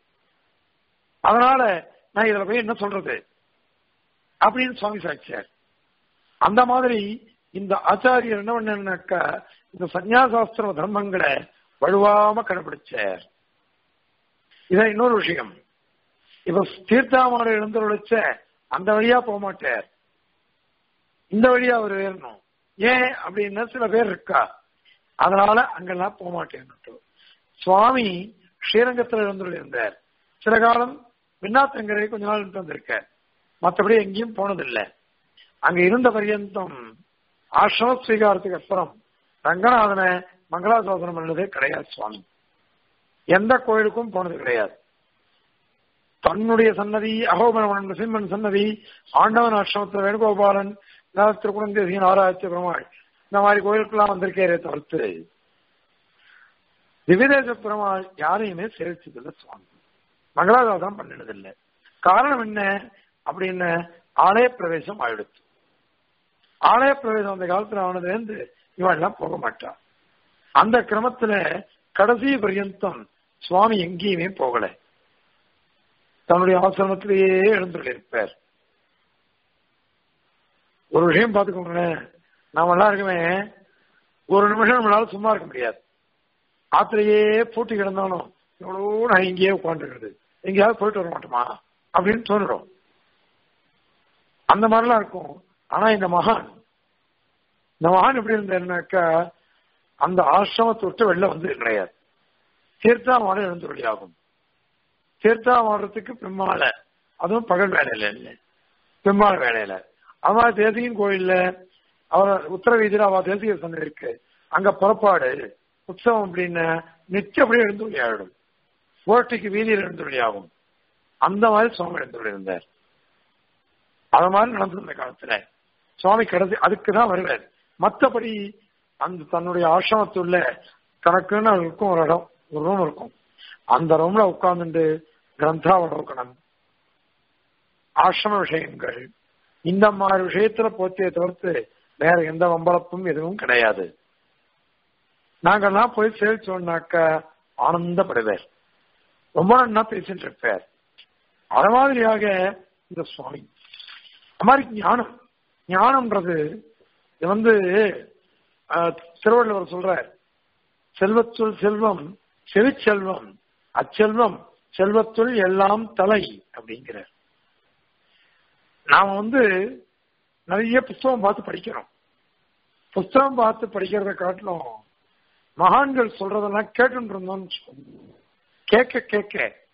[SPEAKER 1] அதனால நான் இதுல போய் என்ன சொல்றது அப்படின்னு சுவாமி சாட்சியார் அந்த மாதிரி இந்த ஆச்சாரியர் என்ன பண்ணாக்கா இந்த சன்னியாசாஸ்திர தர்மங்களை வலுவாம கடைபிடிச்சார் இதான் இன்னொரு விஷயம் இப்ப தீர்த்தாமரை எழுந்துள்ள அந்த வழியா போக மாட்டார் இந்த வழியா அவர் ஏறணும் ஏன் அப்படின்னா சில பேர் இருக்கா அதனால அங்கெல்லாம் போக மாட்டேன் சுவாமி ஸ்ரீரங்கத்தில் எழுந்துள்ள இருந்தார் சில காலம் விண்ணாத்தங்கரை கொஞ்ச நாள் வந்திருக்கார் மற்றபடி எங்கேயும் போனதில்லை அங்க இருந்த பரியந்தம் ஆசிரம ஸ்வீகாரத்துக்கு அப்புறம் ரங்கநாதனை மங்களாசாசனம் பண்ணதே கிடையாது சுவாமி எந்த கோயிலுக்கும் போனது கிடையாது தன்னுடைய சன்னதி அகோபரமன் நரசிம்மன் சன்னதி ஆண்டவன் ஆசிரமத்தில் வேணுகோபாலன் திருக்குணந்தேசியன் ஆராய்ச்சி பெருமாள் இந்த மாதிரி கோயிலுக்கெல்லாம் வந்திருக்கேரே தவிர்த்து திவிதேச பெருமாள் யாரையுமே சேவிச்சதில்லை சுவாமி மங்களாதாசம் பண்ணினதில்லை காரணம் என்ன அப்படின்னு ஆலய பிரவேசம் ஆயிடுச்சு ஆலய பிரவேசம் அந்த காலத்துல ஆனதுலேருந்து இவன் எல்லாம் போக மாட்டான் அந்த கிரமத்துல கடைசி பரியந்தம் சுவாமி எங்கேயுமே போகல தன்னுடைய ஆசிரமத்திலேயே எழுந்துள்ள இருப்பார் ஒரு விஷயம் பார்த்துக்கோங்களேன் நாம எல்லாம் இருக்குமே ஒரு நிமிஷம் நம்மளால சும்மா இருக்க முடியாது ஆத்திரையே பூட்டி கிடந்தாலும் எவ்வளோ நான் இங்கேயே உட்காந்துருக்குது எங்கேயாவது போயிட்டு வர மாட்டோமா அப்படின்னு தோணிடும் அந்த மாதிரிலாம் இருக்கும் ஆனா இந்த மகான் இந்த மகான் எப்படி இருந்தாருனாக்கா அந்த ஆசிரமத்தை விட்டு வெளில வந்து கிடையாது தீர்த்தாமாட எழுந்து வெளியாகும் தீர்த்தாமாடுறதுக்கு பிம்மால அதுவும் பகல் வேலையில இல்லை பிம்மால வேலையில அவன் தேசியின் கோயில்ல அவர் உத்தர வீதியில அவ தேசிய சந்தை இருக்கு அங்க புறப்பாடு உற்சவம் அப்படின்னு நிச்சயம் அப்படியே எழுந்து வெளியாகிடும் ஓட்டிக்கு வீதியில் எழுந்து வெளியாகும் அந்த மாதிரி சுவாமி எழுந்து இருந்தார் அது மாதிரி நடந்திருந்த காலத்துல சுவாமி கடைசி அதுக்கு தான் வருவார் மற்றபடி அந்த தன்னுடைய ஆசிரமத்துள்ள தனக்குன்னு இருக்கும் ஒரு இடம் ஒரு ரூம் இருக்கும் அந்த ரூம்ல உட்கார்ந்துட்டு கிரந்தாவலோகனம் ஆசிரம விஷயங்கள் இந்த மாதிரி விஷயத்துல போத்திய தவிர்த்து வேற எந்த வம்பளப்பும் எதுவும் கிடையாது நாங்கெல்லாம் போய் சேவிச்சோம்னாக்க ஆனந்தப்படுவார் ரொம்ப நன்னா பேசிட்டு இருப்பார் அது மாதிரியாக இந்த சுவாமி அது மாதிரி ஞானம் ஞானம்ன்றது இது வந்து திருவள்ளுவர் சொல்றார் செல்வத்துள் செல்வம் செவிச்செல்வம் அச்செல்வம் செல்வத்துள் எல்லாம் தலை அப்படிங்கிறார் நாம வந்து நிறைய புஸ்தகம் பார்த்து படிக்கிறோம் புஸ்தகம் பார்த்து படிக்கிறத காட்டிலும் மகான்கள் சொல்றதெல்லாம் கேட்டு இருந்தோம்னு கேட்க கேட்க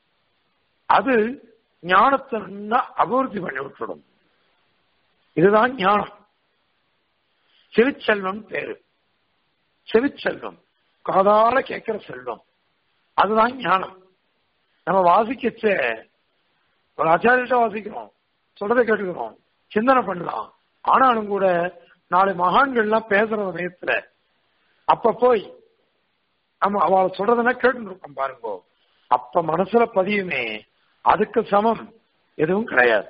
[SPEAKER 1] அது ஞானத்தை நல்லா அபிவிருத்தி பண்ணி விட்டுடும் இதுதான் ஞானம் செவிச்செல்வம் பேரு செவிச்செல்வம் காதால கேட்கிற செல்வம் அதுதான் ஞானம் நம்ம வாசிக்கச்ச ஒரு ஆச்சாரியிட்ட வாசிக்கிறோம் சொல்றதை கேட்டுக்கிறோம் சிந்தனை பண்ணலாம் ஆனாலும் கூட நாளை மகான்கள்லாம் பேசுற சமயத்துல அப்ப போய் நம்ம அவளை சொல்றதுன்னா கேட்டு இருக்கோம் பாருங்க அப்ப மனசுல பதியுமே அதுக்கு சமம் எதுவும் கிடையாது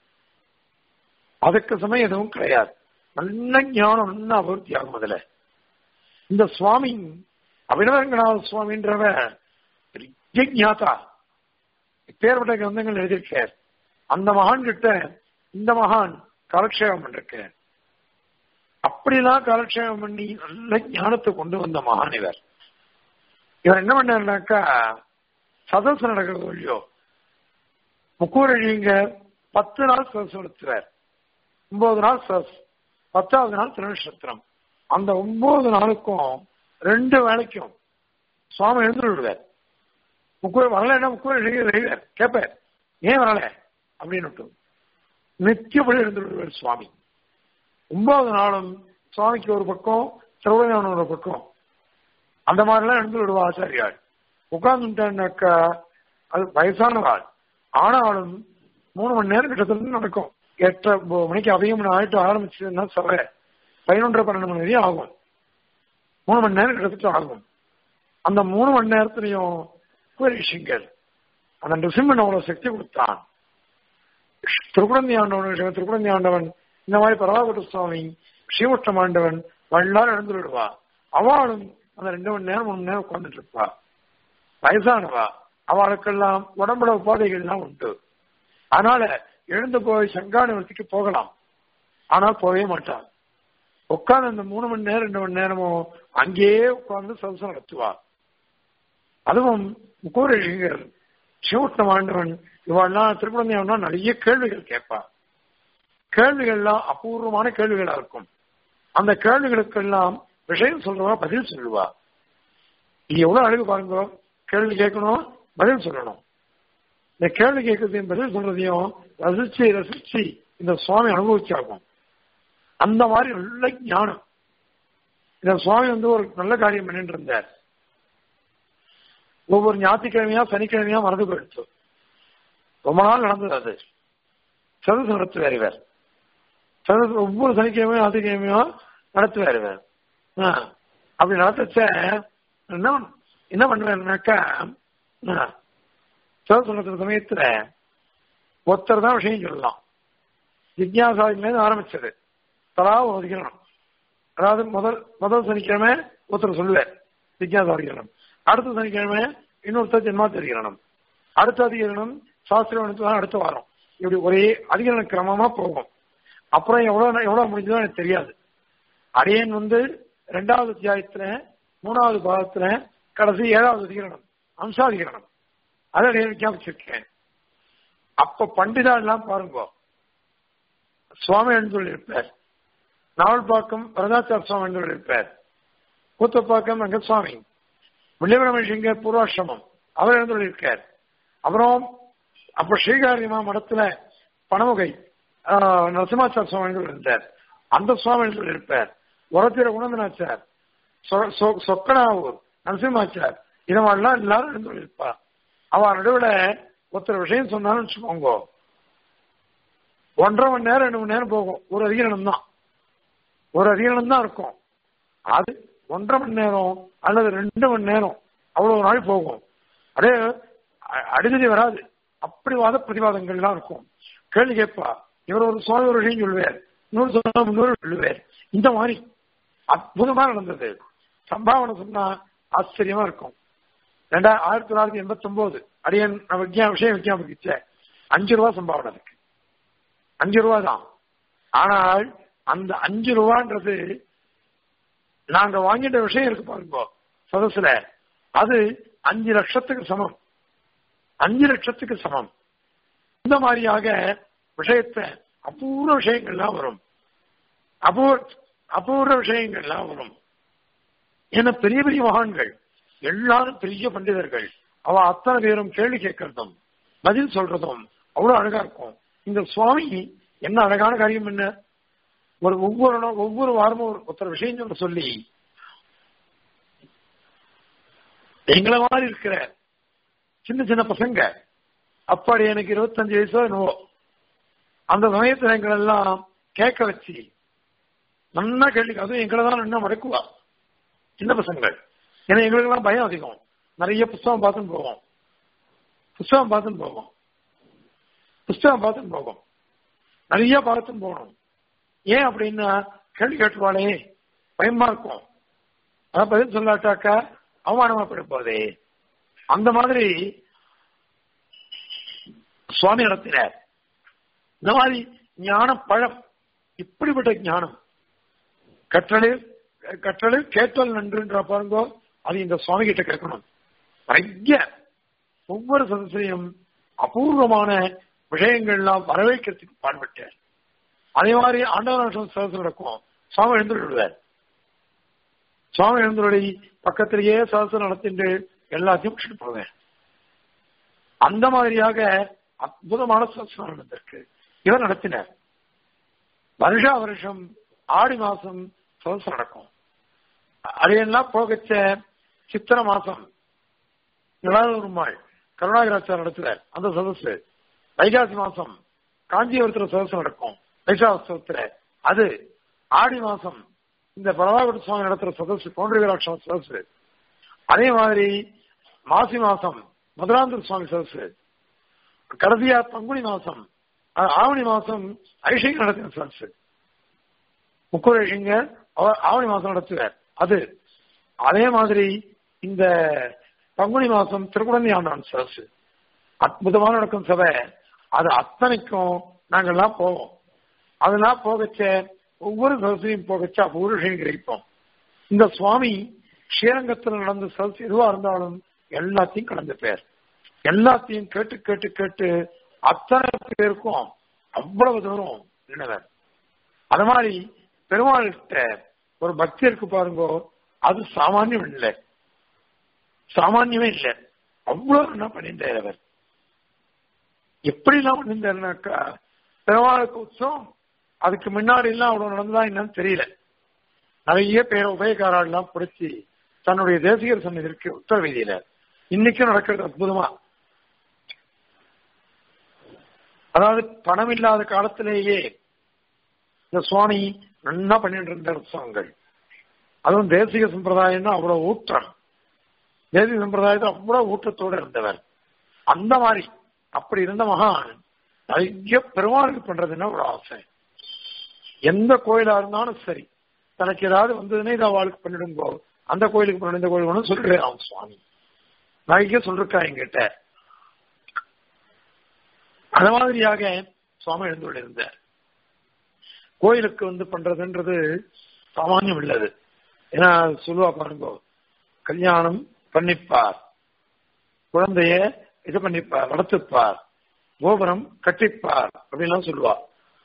[SPEAKER 1] அதுக்கு சமம் எதுவும் கிடையாது நல்ல ஞானம் நல்ல அபிவிருத்தி ஆகும் அதுல இந்த சுவாமி அபிநவரங்கநாத சுவாமின்றவ பெரிய ஞாதா பேர்பட்ட கிரந்தங்கள் எழுதியிருக்கார் அந்த மகான் கிட்ட இந்த மகான் காலக்ஷேபம் பண்ணிருக்கார் அப்படிலாம் காலக்ஷேபம் பண்ணி நல்ல ஞானத்தை கொண்டு வந்த மகான் இவர் இவர் என்ன பண்ணாருனாக்கா சதஸ் நடக்கிறது இல்லையோ முக்கூரழிங்க பத்து நாள் சதஸ் நடத்துவார் ஒன்பது நாள் சதஸ் பத்தாவது நாள் திருநட்சத்திரம் அந்த ஒன்பது நாளுக்கும் ரெண்டு வேலைக்கும் சுவாமி எழுந்து விடுவார் முக்கூர் வரலன்னா முக்கூர் எழுதியார் கேட்பார் ஏன் வரல அப்படின்னு நித்தியப்படி எழுந்து விடுவார் சுவாமி ஒன்பது நாளும் சுவாமிக்கு ஒரு பக்கம் திருவிழான ஒரு பக்கம் அந்த மாதிரிலாம் எழுந்து விடுவா ஆச்சாரியாள் உட்கார்ந்துட்டான்னாக்கா அது வயசானவாள் ஆனாலும் மூணு மணி நேரம் கிட்டத்தட்ட நடக்கும் எட்டரை மணிக்கு அதிகம் ஆயிட்டு ஆரம்பிச்சதுன்னா சொல்ற பதினொன்றரை பன்னெண்டு மணி வரையும் ஆகும் மூணு மணி நேரம் கிட்டத்தட்ட ஆகும் அந்த மூணு மணி நேரத்திலையும் விஷயங்கள் அந்த நிருசிம்மன் அவ்வளவு சக்தி கொடுத்தான் திருக்குழந்தை ஆண்டவன் திருக்குழந்தை ஆண்டவன் இந்த மாதிரி பரவாகட்ட சுவாமி ஸ்ரீமுஷ்டம் ஆண்டவன் வல்லாரும் எழுந்து விடுவா அவளும் அந்த ரெண்டு மணி நேரம் மூணு மணி நேரம் உட்கார்ந்துட்டு இருப்பா வயசானவா அவளுக்கெல்லாம் உடம்புல உபாதைகள்லாம் உண்டு அதனால எழுந்து போய் சங்கானவர்த்திக்கு போகலாம் ஆனால் போகவே மாட்டான் உட்கார்ந்து அந்த மூணு மணி நேரம் ரெண்டு மணி நேரமும் அங்கேயே உட்கார்ந்து சதசம் நடத்துவா அதுவும் முக்கூரழிஞர் சிவட்டம் ஆண்டவன் இவெல்லாம் திருக்குழந்தையவனா நிறைய கேள்விகள் கேட்பா கேள்விகள்லாம் அபூர்வமான கேள்விகளா இருக்கும் அந்த கேள்விகளுக்கெல்லாம் விஷயம் சொல்றவா பதில் சொல்லுவா இது எவ்வளவு அழகு பாருங்க கேள்வி கேட்கணும் பதில் சொல்லணும் இந்த கேள்வி கேட்கறதையும் பதில் சொல்றதையும் ரசிச்சு ரசிச்சு இந்த சுவாமி அனுபவிச்சாகும் அந்த மாதிரி நல்ல ஞானம் இந்த சுவாமி வந்து ஒரு நல்ல காரியம் பண்ணிட்டு இருந்தார் ஒவ்வொரு ஞாயிற்றுக்கிழமையா சனிக்கிழமையா மறந்து போயிடுச்சு ரொம்ப நாள் நடந்தது அது சதுசு நடத்துவார் இவர் சதுசு ஒவ்வொரு சனிக்கிழமையும் ஞாயிற்றுக்கிழமையும் நடத்துவார் இவர் அப்படி நடத்தச்ச என்ன என்ன பண்ணுவாருனாக்கா சதுசு நடத்துற சமயத்துல ஒருத்தர் தான் விஷயம் சொல்லலாம் ஜிக்யாசாதிலேருந்து ஆரம்பிச்சது தலா ஒரு அதிகரணம் அதாவது முதல் முதல் சனிக்கிழமை ஒருத்தர் சொல்லுவார் ஜிக்யாசா அதிகரணம் அடுத்த சனிக்கிழமை இன்னொருத்தர் ஜென்மாத்த அதிகரணம் அடுத்த அதிகரணம் சாஸ்திரம் தான் அடுத்த வாரம் இப்படி ஒரே அதிகரண கிரமமா போகும் அப்புறம் எவ்வளவு எவ்வளவு முடிஞ்சதோ எனக்கு தெரியாது அடியன் வந்து ரெண்டாவது அத்தியாயத்துல மூணாவது பாகத்துல கடைசி ஏழாவது அதிகரணம் அம்சாதிகரணம் அதை அடியன் ஞாபகிச்சிருக்கேன் அப்ப பண்டிதா எல்லாம் பாருங்க சுவாமி என்று சொல்லியிருப்பார் நாவல்பாக்கம் வரதாச்சார சுவாமி என்று சொல்லியிருப்பார் கூத்தப்பாக்கம் ரங்கசுவாமி வில்லியமரமணிசிங்க பூர்வாசிரமம் அவர் எழுந்து சொல்லியிருக்கார் அப்புறம் அப்ப ஸ்ரீகாரிமா மடத்துல பணமுகை நரசிம்மாச்சார் சுவாமி இருந்தார் அந்த சுவாமி சொல்லியிருப்பார் உரத்திர குணந்தனாச்சார் சொக்கனாவூர் நரசிம்மாச்சார் இதை மாதிரிலாம் எல்லாரும் எழுந்து சொல்லியிருப்பார் அவன் நடுவில் ஒருத்தர் விஷயம் சொன்னாலும் வச்சுக்கோங்க ஒன்றரை மணி நேரம் ரெண்டு மணி நேரம் போகும் ஒரு அதிகரணம் தான் ஒரு அதிகரணம் தான் இருக்கும் அது ஒன்றரை மணி நேரம் அல்லது ரெண்டு மணி நேரம் அவ்வளவு நாள் போகும் அப்படியே அடிதடி வராது அப்படி வாத பிரதிவாதங்கள்லாம் இருக்கும் கேள்வி கேட்பா இவர் ஒரு சுவாமி ஒரு விஷயம் சொல்லுவார் இன்னொரு சொன்னா முன்னூறு சொல்லுவார் இந்த மாதிரி அற்புதமா நடந்தது சம்பாவனை சொன்னா ஆச்சரியமா இருக்கும் ரெண்டா ஆயிரத்தி தொள்ளாயிரத்தி எண்பத்தி ஒன்பது அடியன் விஜயா விஷயம் விஜயாபிச்ச அஞ்சு ரூபா சம்பாவனை இருக்கு அஞ்சு ரூபா தான் ஆனால் அந்த அஞ்சு ரூபான்றது நாங்க வாங்கிட்ட விஷயம் இருக்கு பாருங்க சதசுல அது அஞ்சு லட்சத்துக்கு சமம் அஞ்சு லட்சத்துக்கு சமம் இந்த மாதிரியாக விஷயத்தை அபூர்வ விஷயங்கள்லாம் வரும் அபூர் அபூர்வ விஷயங்கள்லாம் வரும் ஏன்னா பெரிய பெரிய மகான்கள் எல்லாரும் பெரிய பண்டிதர்கள் அவ அத்தனை பேரும் கேள்வி கேட்கறதும் பதில் சொல்றதும் அவ்வளவு அழகா இருக்கும் இந்த சுவாமி என்ன அழகான காரியம் என்ன ஒரு ஒவ்வொரு நாள் ஒவ்வொரு வாரமும் ஒரு ஒருத்தர் விஷயம் சொல்ல சொல்லி எங்களை மாதிரி இருக்கிற சின்ன சின்ன பசங்க அப்பாடி எனக்கு இருபத்தஞ்சு வயசோ என்னவோ அந்த சமயத்துல எங்களை எல்லாம் கேட்க வச்சு நல்லா கேள்வி அதுவும் எங்களை தான் என்ன மடக்குவா சின்ன பசங்கள் ஏன்னா எங்களுக்கு எல்லாம் பயம் அதிகம் நிறைய புஸ்தகம் பார்த்துன்னு போவோம் புஸ்தகம் பார்த்துன்னு போவோம் புஸ்தகம் பார்த்துன்னு போவோம் நிறைய பார்த்துன்னு போகணும் ஏன் அப்படின்னா கேள்வி கேட்டுவாளே பயமா இருக்கும் அதான் பதில் சொல்லாட்டாக்கா அவமானமா போதே அந்த மாதிரி சுவாமி நடத்தினார் இந்த மாதிரி ஞான பழம் இப்படிப்பட்ட ஞானம் கற்றலில் கற்றலில் கேட்டல் நன்றுன்ற பாருங்கோ அது இந்த சுவாமி கிட்ட கேட்கணும் நிறைய ஒவ்வொரு சதஸ்திரையும் அபூர்வமான விஷயங்கள்லாம் வரவேற்கிறதுக்கு பாடுபட்டார் அதே மாதிரி ஆண்டவன் சதஸ் நடக்கும் சுவாமி எழுந்து விடுவார் சுவாமி எழுந்தருடைய பக்கத்திலேயே சதசம் நடத்திட்டு எல்லாத்தையும் விட்டுட்டு போவேன் அந்த மாதிரியாக அற்புதமான சதசம் நடந்திருக்கு இவர் நடத்தினார் வருஷா வருஷம் ஆடி மாசம் சதசு நடக்கும் அதையெல்லாம் போகச்ச சித்திர மாசம் நிலாதூர்மாள் கருணாகராச்சார் நடத்துறார் அந்த சதசு வைகாசி மாசம் காஞ்சிபுரத்துல சதசு நடக்கும் வைசாவஸ்தவத்துல அது ஆடி மாசம் இந்த பரவாகுடி சுவாமி நடத்துற சதசு பவுண்டரிகராட்சம் சதசு அதே மாதிரி மாசி மாசம் மதுராந்தர் சுவாமி சதசு கடைசியா பங்குனி மாசம் ஆவணி மாசம் ஐஷிங்க நடத்தின சதசு முக்கூர் ஐஷிங்க ஆவணி மாசம் நடத்துவார் அது அதே மாதிரி இந்த பங்குனி மாசம் திருக்குழந்தை ஆண்டான் சதசு அற்புதமான நடக்கும் சபை அது அத்தனைக்கும் நாங்கெல்லாம் போவோம் அதெல்லாம் போகச்ச ஒவ்வொரு சதசையும் போகச்ச ஒவ்வொரு விஷயம் கிடைப்போம் இந்த சுவாமி ஸ்ரீரங்கத்தில் நடந்த சதசு எதுவா இருந்தாலும் எல்லாத்தையும் கலந்து பேர் எல்லாத்தையும் கேட்டு கேட்டு கேட்டு அத்தனை பேருக்கும் அவ்வளவு தூரம் நினைவர் அது மாதிரி பெருமாள்கிட்ட ஒரு பக்தி இருக்கு பாருங்கோ அது சாமானியம் இல்லை சாமானியமே இல்லை அவ்வளவு என்ன பண்ணிட்டார் அவர் எப்படி எல்லாம் பண்ணிட்டாருனாக்கா பெருமாளுக்கு உற்சவம் அதுக்கு முன்னாடி எல்லாம் அவ்வளவு நடந்ததா என்னன்னு தெரியல நிறைய பேர் உபயக்காரால் எல்லாம் பிடிச்சி தன்னுடைய தேசிகர் சன்னதி இருக்கு உத்தரவீதியில இன்னைக்கும் நடக்கிறது அற்புதமா அதாவது பணம் இல்லாத காலத்திலேயே இந்த சுவாமி நல்லா பண்ணிட்டு இருந்த உற்சவங்கள் அதுவும் தேசிக சம்பிரதாயம்னா அவ்வளவு ஊற்றம் தேசிக சம்பிரதாயத்தை அவ்வளவு ஊற்றத்தோடு இருந்தவர் அந்த மாதிரி அப்படி இருந்த மகான் நிறைய பெருமாளுக்கு பண்றதுன்னா ஒரு ஆசை எந்த கோயிலா இருந்தாலும் சரி தனக்கு ஏதாவது வந்ததுன்னே இதை அவளுக்கு பண்ணிடுங்கோ அந்த கோயிலுக்கு பண்ண இந்த கோயிலுக்கு சொல்றேன் அவன் சுவாமி நிறைய சொல்லிருக்கா என்கிட்ட அது மாதிரியாக சுவாமி எழுந்து இருந்தார் கோயிலுக்கு வந்து பண்றதுன்றது சாமானியம் இல்லது ஏன்னா சொல்லுவா பாருங்க கல்யாணம் பண்ணிப்பார் குழந்தைய இது பண்ணிப்பார் வளர்த்துப்பார் கோபுரம் கட்டிப்பார் அப்படின்லாம் சொல்லுவா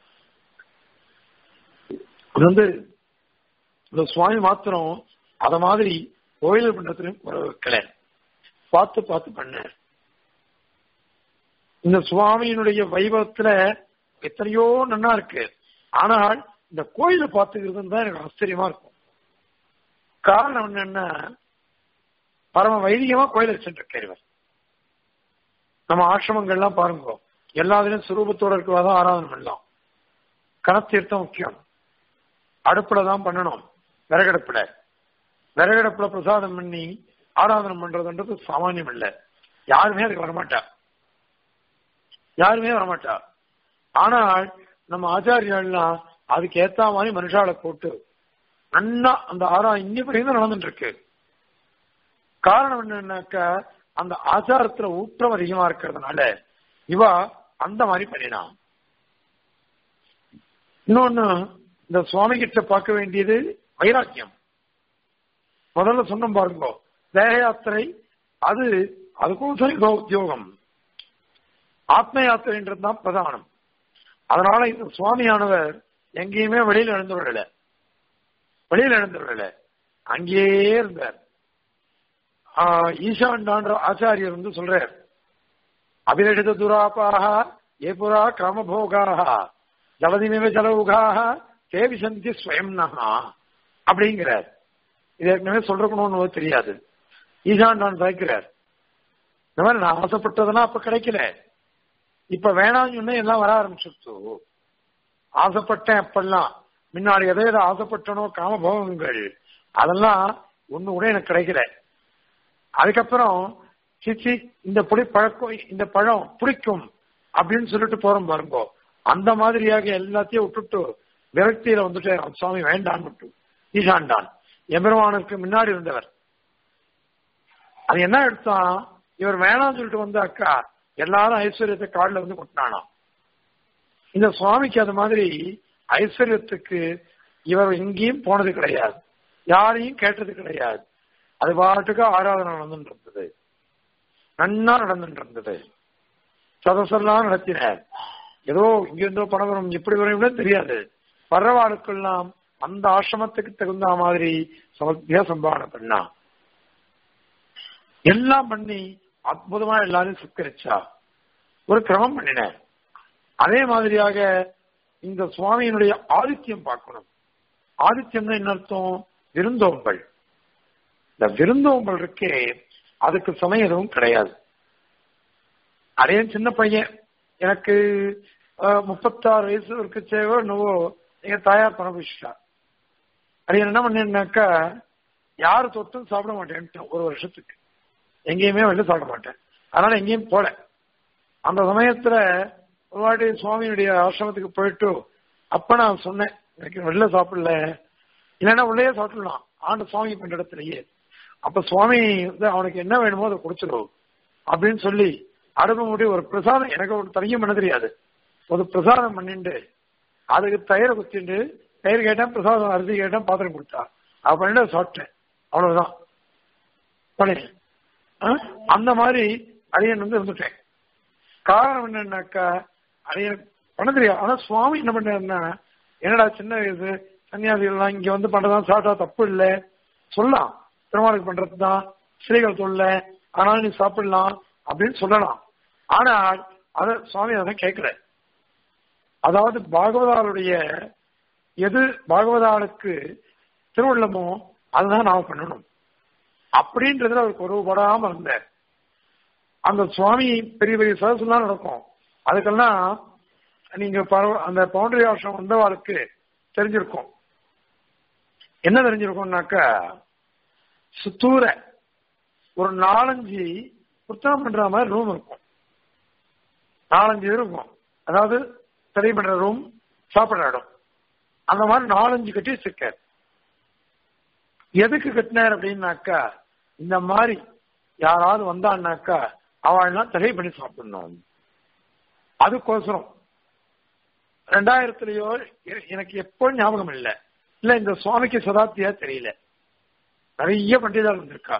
[SPEAKER 1] அது வந்து இந்த சுவாமி மாத்திரம் அத மாதிரி கோயில் பண்றதுலையும் குறை வைக்கல பார்த்து பார்த்து பண்ண இந்த சுவாமியினுடைய வைபவத்துல எத்தனையோ நன்னா இருக்கு ஆனால் இந்த கோயிலை பார்த்துக்கிறது தான் எனக்கு ஆச்சரியமா இருக்கும் காரணம் என்னன்னா பரம வைதிகமா கோயில் வச்சுட்டு இவர் நம்ம ஆசிரமங்கள்லாம் பாருங்க எல்லாத்துலயும் சுரூபத்தோட இருக்கிறதா ஆராதனை பண்ணலாம் கணத்தீர்த்தம் முக்கியம் அடுப்புல தான் பண்ணணும் விறகடுப்புல விறகடுப்புல பிரசாதம் பண்ணி ஆராதனை பண்றதுன்றது சாமானியம் இல்ல யாருமே அதுக்கு வரமாட்டா யாருமே வரமாட்டா ஆனால் நம்ம ஆச்சாரியெல்லாம் அதுக்கு ஏத்த மாதிரி மனுஷால போட்டு நன்னா அந்த ஆரா இன்னி வரைக்கும் நடந்துட்டு இருக்கு காரணம் என்னன்னாக்கா அந்த ஆச்சாரத்துல ஊற்றம் அதிகமா இருக்கிறதுனால இவா அந்த மாதிரி பண்ணினான் இன்னொன்னு இந்த சுவாமி கிட்ட பார்க்க வேண்டியது வைராக்கியம் முதல்ல சொன்ன பாருங்க தேக யாத்திரை அது அதுக்கும் சரி உத்தியோகம் ஆத்ம யாத்திரைன்றது தான் பிரதானம் அதனால இந்த சுவாமியானவர் எங்கேயுமே வெளியில எழுந்து விடல வெளியில எழுந்து விடல அங்கேயே இருந்தார் ஆஹ் ஈசாண்டான்ற ஆச்சாரியர் வந்து சொல்றார் அபிரடித துராபாக ஏபுரா காமபோகாக ஜலதிமிவ ஜலவுகாக தேவிசந்தி ஸ்வயம்னஹா அப்படிங்கிறார் இது ஏற்கனவே சொல்றக்கணும்னு தெரியாது ஈசாண்டான் சாய்க்கிறார் இந்த மாதிரி நான் ஆசைப்பட்டதெல்லாம் அப்ப கிடைக்கல இப்ப வேணாம்னு சொன்னா எல்லாம் வர ஆரம்பிச்சிருச்சு ஆசைப்பட்டேன் அப்பெல்லாம் முன்னாடி எதை எதை ஆசைப்பட்டனோ காமபோகங்கள் அதெல்லாம் ஒண்ணு கூட எனக்கு கிடைக்கல அதுக்கப்புறம் சிச்சி இந்த புளி பழக்கம் இந்த பழம் பிடிக்கும் அப்படின்னு சொல்லிட்டு போறோம் பாருங்க அந்த மாதிரியாக எல்லாத்தையும் விட்டுட்டு விரக்தியில வந்துட்டு சுவாமி வேண்டான்னு விட்டு ஈசான்டான் எம்பெருமானுக்கு முன்னாடி இருந்தவர் அது என்ன எடுத்தான் இவர் வேணாம்னு சொல்லிட்டு வந்த அக்கா எல்லாரும் ஐஸ்வர்யத்தை காலில் வந்து கொட்டினானாம் இந்த சுவாமிக்கு அது மாதிரி ஐஸ்வர்யத்துக்கு இவர் எங்கேயும் போனது கிடையாது யாரையும் கேட்டது கிடையாது அது பாட்டுக்கு ஆராதனை நடந்துட்டு இருந்தது நன்னா நடந்துட்டு இருந்தது சதசெல்லாம் நடத்தினார் ஏதோ இங்கிருந்தோ பணம் வரும் எப்படி வரும் தெரியாது வர்றவாளுக்கெல்லாம் அந்த ஆசிரமத்துக்கு தகுந்த மாதிரி சமத்தியா சம்பாவனை பண்ணா எல்லாம் பண்ணி அற்புதமா எல்லாரும் சுக்கரிச்சா ஒரு கிரமம் பண்ணினார் அதே மாதிரியாக இந்த சுவாமியினுடைய ஆதித்யம் பார்க்கணும் ஆதித்யம் என்ன அர்த்தம் விருந்தோம்பல் இந்த விருந்தோம்பல் இருக்கே அதுக்கு சமயம் எதுவும் கிடையாது அதே சின்ன பையன் எனக்கு முப்பத்தாறு வயசு இருக்கு சேவோ என்னவோ எங்க தாயார் பணபிஷ்டா அது என்ன பண்ணேன்னாக்கா யாரு தொட்டும் சாப்பிட மாட்டேன்ட்டேன் ஒரு வருஷத்துக்கு எங்கேயுமே வெளில சாப்பிட மாட்டேன் அதனால எங்கேயும் போல அந்த சமயத்துல ஒரு வாட்டி சுவாமியுடைய ஆசிரமத்துக்கு போயிட்டு அப்ப நான் சொன்னேன் எனக்கு வெளில சாப்பிடல இல்லைன்னா உள்ளே சாப்பிடலாம் ஆண்டு சுவாமி பண்ற இடத்துலயே அப்ப சுவாமி வந்து அவனுக்கு என்ன வேணுமோ அதை கொடுத்துடும் அப்படின்னு சொல்லி அடுப்பு முடி ஒரு பிரசாதம் எனக்கு ஒரு தனியும் பண்ண தெரியாது ஒரு பிரசாதம் பண்ணிட்டு அதுக்கு தயிரை குத்திட்டு தயிர் கேட்டேன் பிரசாதம் அரிசி கேட்டேன் பாத்திரம் கொடுத்தா அவ பண்ணிட்டு சாப்பிட்டேன் அவ்வளவுதான் பண்ணேன் அந்த மாதிரி அரியன் வந்து இருந்துட்டேன் காரணம் என்னன்னாக்கா அரியன் பண்ண தெரியாது ஆனா சுவாமி என்ன பண்ணாருன்னா என்னடா சின்ன வயசு சன்னியாசிகள்லாம் இங்க வந்து பண்றதா சாப்பிட்டா தப்பு இல்லை சொல்லலாம் திருமணத்துக்கு பண்றது தான் ஸ்ரீகள் சொல்ல ஆனாலும் நீ சாப்பிடலாம் அப்படின்னு சொல்லலாம் ஆனால் அத சுவாமி அதை கேட்கல அதாவது பாகவதாருடைய எது பாகவதாளுக்கு திருவள்ளமோ அதுதான் நாம பண்ணணும் அப்படின்றதுல அவருக்கு ஒருபடாம இருந்தார் அந்த சுவாமி பெரிய பெரிய சதசுலாம் நடக்கும் அதுக்கெல்லாம் நீங்க அந்த பவுண்டரி ஆசிரம் வந்தவாளுக்கு தெரிஞ்சிருக்கும் என்ன தெரிஞ்சிருக்கும்னாக்கா சுத்தூர ஒரு நாலஞ்சு புத்தகம் பண்ற மாதிரி ரூம் இருக்கும் நாலஞ்சு இருக்கும் அதாவது ஸ்டடி பண்ற ரூம் சாப்பிடுற இடம் அந்த மாதிரி நாலஞ்சு கட்டி வச்சிருக்காரு எதுக்கு கட்டினார் அப்படின்னாக்கா இந்த மாதிரி யாராவது வந்தான்னாக்கா அவள்லாம் தடை பண்ணி சாப்பிடணும் அதுக்கோசரம் ரெண்டாயிரத்துலயோ எனக்கு எப்போ ஞாபகம் இல்லை இல்ல இந்த சுவாமிக்கு சதாப்தியா தெரியல நிறைய பண்டிதர் வந்திருக்கா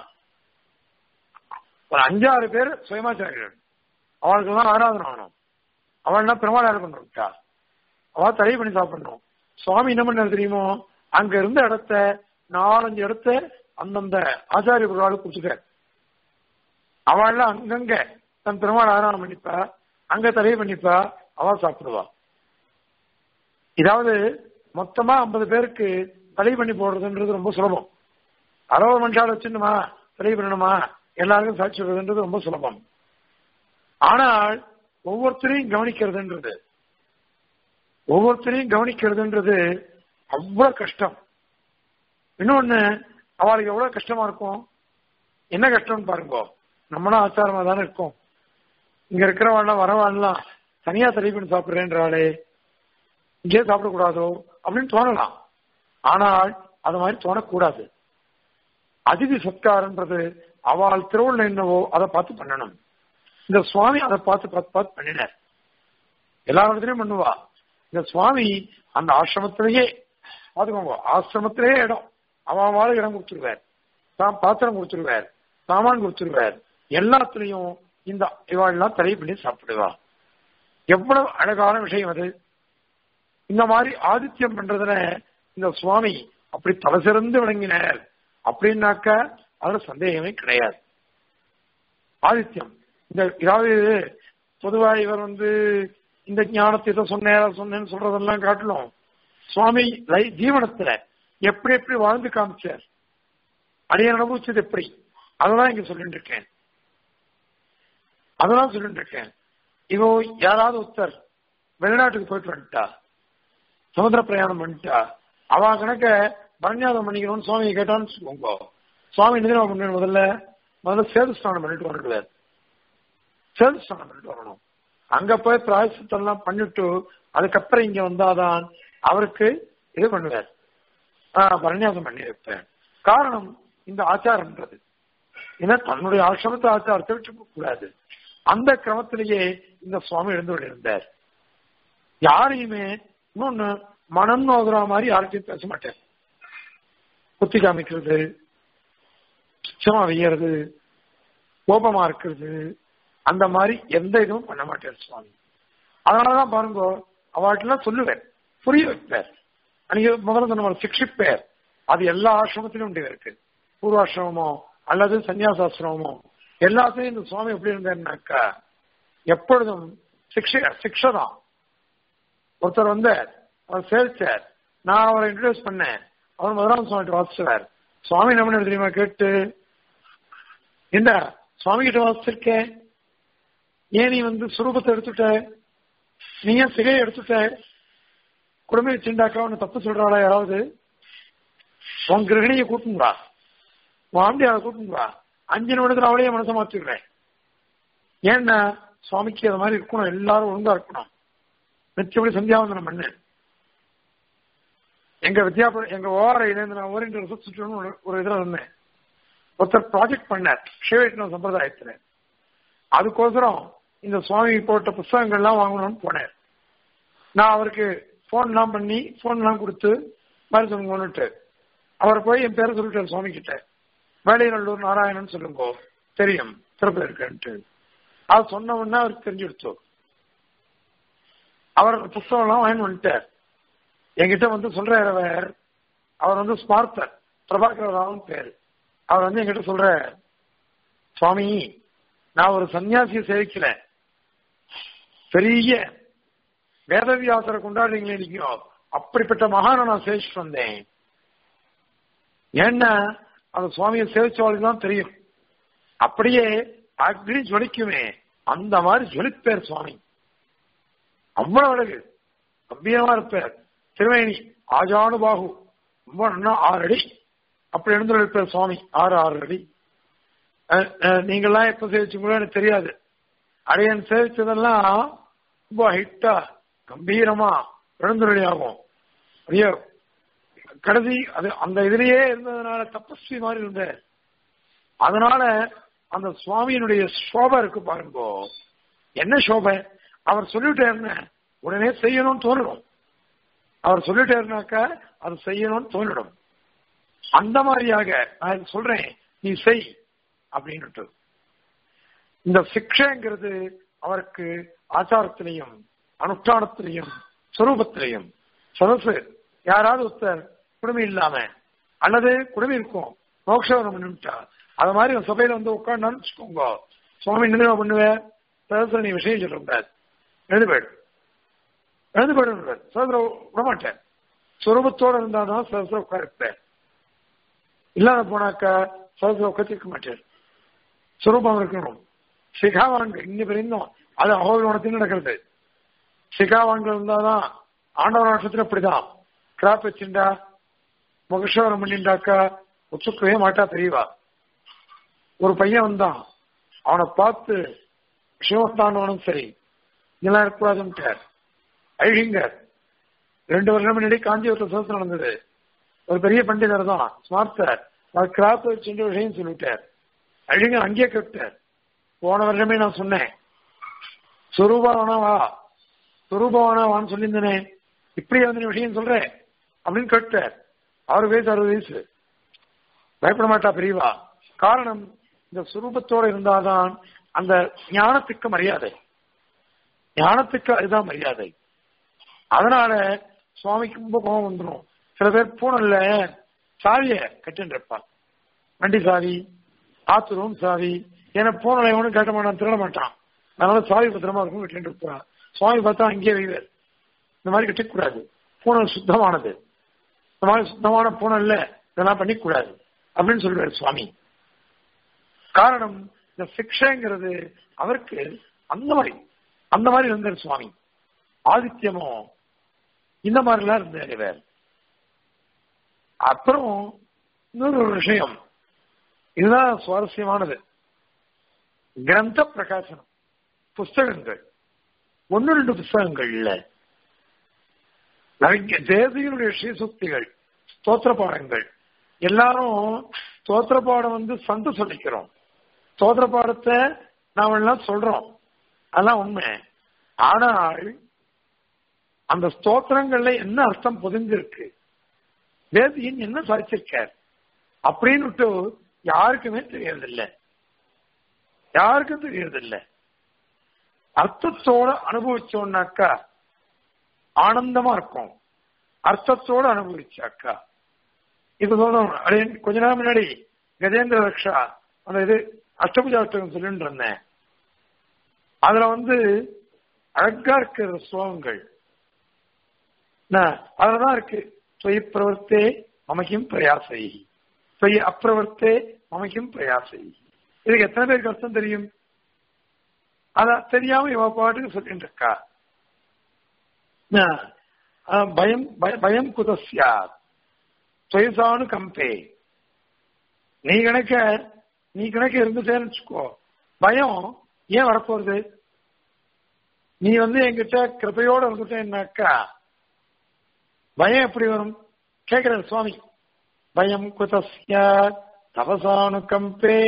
[SPEAKER 1] ஒரு அஞ்சாறு பேர் சுயமாச்சாரியர்கள் அவளுக்கெல்லாம் ஆராதனை ஆகணும் அவள்லாம் பெருமாள் பண்ணிருக்கா அவள் தடை பண்ணி சாப்பிடணும் சுவாமி என்ன பண்ணாரு தெரியுமோ அங்க இருந்த இடத்த நாலஞ்சு இடத்த அந்தந்த ஆச்சாரிய குருவாளுக்கு கொடுத்துட்டார் அவள்லாம் அங்கங்க தன் பெருமாள் ஆராதனை பண்ணிப்பா அங்க தடை பண்ணிப்பா அவ சாப்பிடுவா இதாவது மொத்தமா ஐம்பது பேருக்கு தடை பண்ணி போடுறதுன்றது ரொம்ப சுலபம் அறுபது மனுஷால் வச்சுணுமா தடை பண்ணணுமா எல்லாருக்கும் சாட்சி விடுறதுன்றது ரொம்ப சுலபம் ஆனால் ஒவ்வொருத்தரையும் கவனிக்கிறதுன்றது ஒவ்வொருத்தரையும் கவனிக்கிறதுன்றது அவ்வளவு கஷ்டம் இன்னொன்னு அவளுக்கு எவ்வளவு கஷ்டமா இருக்கும் என்ன கஷ்டம்னு பாருங்க நம்மளும் ஆச்சாரமா தானே இருக்கோம் இங்க இருக்கிறவாள்லாம் வரவாள்லாம் தனியா தடை பண்ணி சாப்பிடுறேன்றாளே இங்கே சாப்பிடக்கூடாதோ அப்படின்னு தோணலாம் ஆனால் அது மாதிரி தோணக்கூடாது அதிதி சத்காரன்றது அவள் திருவுள்ள என்னவோ அதை பார்த்து பண்ணணும் இந்த சுவாமி அதை பார்த்து பார்த்து பார்த்து பண்ணினார் எல்லா இடத்துலயும் பண்ணுவா இந்த சுவாமி அந்த ஆசிரமத்திலேயே பாத்துக்கோங்க ஆசிரமத்திலேயே இடம் அவன் வாழ இடம் கொடுத்துருவார் தான் பாத்திரம் கொடுத்துருவார் சாமான் கொடுத்துருவார் எல்லாத்துலயும் இந்த இவாள்லாம் தடை பண்ணி சாப்பிடுவா எவ்வளவு அழகான விஷயம் அது இந்த மாதிரி ஆதித்யம் பண்றதுல இந்த சுவாமி அப்படி தலை சிறந்து விளங்கினார் அப்படின்னாக்க அதுல சந்தேகமே கிடையாது ஆதித்யம் இந்த இதாவது பொதுவா இவர் வந்து இந்த ஞானத்தை இதை சொன்னேன் சொன்னேன்னு சொல்றதெல்லாம் காட்டலும் சுவாமி லை ஜீவனத்துல எப்படி எப்படி வாழ்ந்து காமிச்சார் அடைய அனுபவிச்சது எப்படி அதெல்லாம் இங்க சொல்லிட்டு இருக்கேன் அதெல்லாம் சொல்லிட்டு இருக்கேன் இப்போ யாராவது ஒருத்தர் வெளிநாட்டுக்கு போயிட்டு வந்துட்டா சமுத்திர பிரயாணம் பண்ணிட்டா அவ கணக்க பரஞ்சாதம் பண்ணிக்கணும்னு சுவாமியை கேட்டான்னு வச்சுக்கோங்க சுவாமி நிதிரா பண்ண முதல்ல முதல்ல சேது ஸ்நானம் பண்ணிட்டு வந்துடுவார் சேது ஸ்நானம் பண்ணிட்டு வரணும் அங்க போய் பிராயசத்தம் எல்லாம் பண்ணிட்டு அதுக்கப்புறம் இங்க வந்தாதான் அவருக்கு இது பண்ணுவார் பரநியாசம் பண்ணி வைப்பேன் காரணம் இந்த ஆச்சாரம்ன்றது ஏன்னா தன்னுடைய ஆசிரமத்தை ஆச்சாரத்தை விட்டு கூடாது அந்த கிரமத்திலேயே இந்த சுவாமி எழுந்து கொண்டிருந்தார் யாரையுமே இன்னொன்னு மனம் நோகுற மாதிரி யார்கிட்டயும் பேச மாட்டேன் குத்தி காமிக்கிறது சுச்சமா வையறது கோபமா இருக்கிறது அந்த மாதிரி எந்த இதுவும் பண்ண மாட்டேன் சுவாமி அதனாலதான் பாருங்க அவாட்டெல்லாம் சொல்லுவேன் புரிய வைப்பார் அன்னைக்கு முதல்ல நம்ம சிக்ஷிப்பேர் அது எல்லா ஆசிரமத்திலும் உண்டு இருக்கு பூர்வாசிரமமோ அல்லது சன்னியாசாசிரமமோ எல்லாத்தையும் இந்த சுவாமி எப்படி இருந்தாருனாக்கா எப்பொழுதும் சிக்ஷ சிக்ஷை தான் ஒருத்தர் வந்து அவர் சேவிச்சார் நான் அவரை இன்ட்ரடியூஸ் பண்ணேன் அவர் முதலாம் சுவாமிகிட்ட வாசிச்சார் சுவாமி என்ன பண்ண தெரியுமா கேட்டு இந்த சுவாமி கிட்ட வாசிச்சிருக்கேன் ஏன் நீ வந்து சுரூபத்தை எடுத்துட்ட நீ ஏன் சிகையை எடுத்துட்ட குடும்ப வச்சுண்டாக்கா உன்னை தப்பு சொல்றாளா யாராவது உன் கிரகணியை கூட்டுங்களா உன் ஆண்டியாவை கூட்டுங்களா அஞ்சு நிமிடத்துல அவளையே மனசை மாத்திடுறேன் ஏன்னா சுவாமிக்கு அது மாதிரி இருக்கணும் எல்லாரும் ஒழுங்கா இருக்கணும் நிச்சயப்படி சந்தியாவந்தனம் பண்ணு எங்க வித்யாபுர எங்க ஓரையிலேருந்து நான் ஓரின்ற ரிசர்ச் ஒரு இதுல இருந்தேன் ஒருத்தர் ப்ராஜெக்ட் பண்ணார் சிவவைஷ்ணவ சம்பிரதாயத்துல அதுக்கோசரம் இந்த சுவாமி போட்ட புஸ்தகங்கள்லாம் வாங்கணும்னு போனேன் நான் அவருக்கு போன்லாம் பண்ணி போன்லாம் கொடுத்து மாதிரி சொல்லுங்கன்னுட்டு அவர் போய் என் பேரை சொல்லிட்டார் சுவாமி கிட்ட வேலைநல்லூர் நாராயணன் சொல்லுங்க தெரியும் சிறப்பு இருக்குன்ட்டு அது சொன்ன உடனே அவருக்கு தெரிஞ்சுடுச்சு அவர் புஸ்தகம் எல்லாம் வாங்கி வந்துட்டார் என்கிட்ட வந்து சொல்றாரு அவர் அவர் வந்து ஸ்மார்த்தர் பிரபாகர ராவன் பேரு அவர் வந்து என்கிட்ட சொல்ற சுவாமி நான் ஒரு சன்னியாசியை சேவிக்கல பெரிய வேதவியாசரை கொண்டாடுறீங்களே நீங்க அப்படிப்பட்ட மகானை நான் சேவிச்சுட்டு வந்தேன் ஏன்னா அந்த சுவாமியை சேவிச்சவாளுக்கு தான் தெரியும் அப்படியே அக்னி ஜொலிக்குமே அந்த மாதிரி ஜொலிப்பேர் சுவாமி அவ்வளவு அழகு கம்பீரமா இருப்பார் திருவேணி ஆஜானு பாகு ரொம்ப நல்லா ஆறு அடி அப்படி எழுந்திருப்பார் சுவாமி ஆறு ஆறு அடி நீங்கெல்லாம் எப்ப சேவிச்சுங்களோ எனக்கு தெரியாது அடையன் சேவிச்சதெல்லாம் ரொம்ப ஹைட்டா கம்பீரமா எழுந்துருளி ஆகும் ஐயோ கடைசி அது அந்த இதுலயே இருந்ததுனால தபஸ்வி மாதிரி இருந்த அதனால அந்த சுவாமியினுடைய சோபை இருக்கு பாருங்க என்ன சோபை அவர் சொல்லிட்டாருன்னு உடனே செய்யணும்னு தோணிடும் அவர் சொல்லிட்டாருனாக்கா அது செய்யணும்னு தோணிடும் அந்த மாதிரியாக நான் சொல்றேன் நீ செய் அப்படின்னுட்டு இந்த சிக்ஷைங்கிறது அவருக்கு ஆச்சாரத்திலையும் அனுஷ்டானத்திலையும் சுரூபத்திலையும் சதசு யாராவது ஒருத்தர் குடுமி இல்லாம அல்லது குடுமி இருக்கும் மோட்சம் பண்ணிட்டா அது மாதிரி ஒரு சபையில வந்து உட்காந்து வச்சுக்கோங்க சுவாமி நினைவா பண்ணுவேன் சதசுல நீ விஷயம் சொல்லக்கூடாது எழுந்து போயிடு எழுந்து போயிடு சதசுல விடமாட்டேன் சுரூபத்தோட இருந்தாதான் சதசுல உட்காருப்பேன் இல்லாத போனாக்கா சதசுல உட்காந்துருக்க மாட்டேன் சுரூபம் இருக்கணும் சிகாவான்கள் இன்னி பிரிந்தோம் அது அகோபிலோனத்தில் நடக்கிறது சிகாவான்கள் இருந்தாதான் ஆண்டவர் வருஷத்துல இப்படிதான் கிராப் வச்சுண்டா முகஷோரம் பண்ணிண்டாக்கா ஒத்துக்கவே மாட்டா தெரியவா ஒரு பையன் வந்தான் அவனை பார்த்து சிவஸ்தானவனும் சரி இதெல்லாம் இருக்கக்கூடாதுன்ட்டார் அழிங்க ரெண்டு வருஷம் முன்னாடி காஞ்சிபுரத்தில் சோசனம் நடந்தது ஒரு பெரிய பண்டிதர் தான் ஸ்மார்த்தர் அவர் கிராப் வச்சுட்டு விஷயம் சொல்லிவிட்டார் அழிங்க அங்கேயே கேட்டார் போன வருஷமே நான் சொன்னேன் சொரூபாவனா வா சொரூபாவனா வான்னு சொல்லியிருந்தேனே இப்படி வந்து நீ விஷயம் சொல்ற அப்படின்னு கேட்டார் ஆறு வயசு அறுபது வயசு பயப்பட மாட்டா பெரியவா காரணம் இந்த சுரூபத்தோட இருந்தாதான் அந்த ஞானத்துக்கு மரியாதை ஞானத்துக்கு அதுதான் மரியாதை அதனால சுவாமிக்கு ரொம்ப கோபம் வந்துடும் சில பேர் பூனல்ல சாவிய கட்டின்னு இருப்பான் வண்டி சாவி ஆத்து ரூம் சாவி ஏன்னா பூனலை ஒன்றும் கட்ட மாட்டான் திருட மாட்டான் அதனால சாவி பத்திரமா இருக்கும் கட்டிட்டு இருப்பான் சுவாமி பார்த்தா அங்கேயே வைவர் இந்த மாதிரி கட்டிக்கூடாது பூனல் சுத்தமானது இந்த மாதிரி சுத்தமான பூனல்ல இதெல்லாம் பண்ணிக்கூடாது அப்படின்னு சொல்றாரு சுவாமி காரணம் இந்த சிக்ஷைங்கிறது அவருக்கு அந்த மாதிரி அந்த மாதிரி இருந்தார் சுவாமி ஆதித்யமோ இந்த மாதிரிலாம் இருந்தார் இவர் அப்புறம் இன்னொரு ஒரு விஷயம் இதுதான் சுவாரஸ்யமானது கிரந்த பிரகாசனம் புஸ்தகங்கள் ஒன்னு ரெண்டு புஸ்தகங்கள் இல்ல நிறைய தேசியனுடைய ஸ்ரீசுக்திகள் ஸ்தோத்திர பாடங்கள் எல்லாரும் ஸ்தோத்திர பாடம் வந்து சந்து சொல்லிக்கிறோம் ஸ்தோத்திர பாடத்தை நாம எல்லாம் சொல்றோம் அதெல்லாம் உண்மை ஆனால் அந்த ஸ்தோத்திரங்கள்ல என்ன அர்த்தம் பொதிஞ்சிருக்கு வேதியின் என்ன சாதிச்சிருக்கார் அப்படின்னு யாருக்குமே தெரியறதில்லை யாருக்கும் தெரியறதில்லை அர்த்தத்தோட அனுபவிச்சோம்னாக்கா ஆனந்தமா இருக்கும் அர்த்தத்தோட அனுபவிச்சாக்கா இப்ப சொல்லணும் அப்படியே கொஞ்ச நாள் முன்னாடி கஜேந்திர ரக்ஷா அந்த இது அஷ்டபுஜாஷ்டகம் சொல்லிட்டு இருந்தேன் அதுல வந்து அழகா இருக்கிற ஸ்லோகங்கள் அதுலதான் இருக்கு தொய் பிரவர்த்தே மமக்கும் பிரயாசை தொய் அப்பிரவர்த்தே மமக்கும் பிரயாசை இதுக்கு எத்தனை பேருக்கு அர்த்தம் தெரியும் அத தெரியாம இவ பாட்டுக்கு சொல்லிட்டு இருக்கா பயம் பயம் குதஸ்யா தொய்சானு கம்பே நீ கணக்க நீ கணக்க இருந்துட்டேன்னு வச்சுக்கோ பயம் ஏன் வரப்போறது நீ வந்து என்கிட்ட கிருப்பையோட இருந்துட்டேன்னாக்கா பயம் எப்படி வரும் கேட்கிறார் சுவாமி பயம் குதஸ்ய தபசானு கம்பே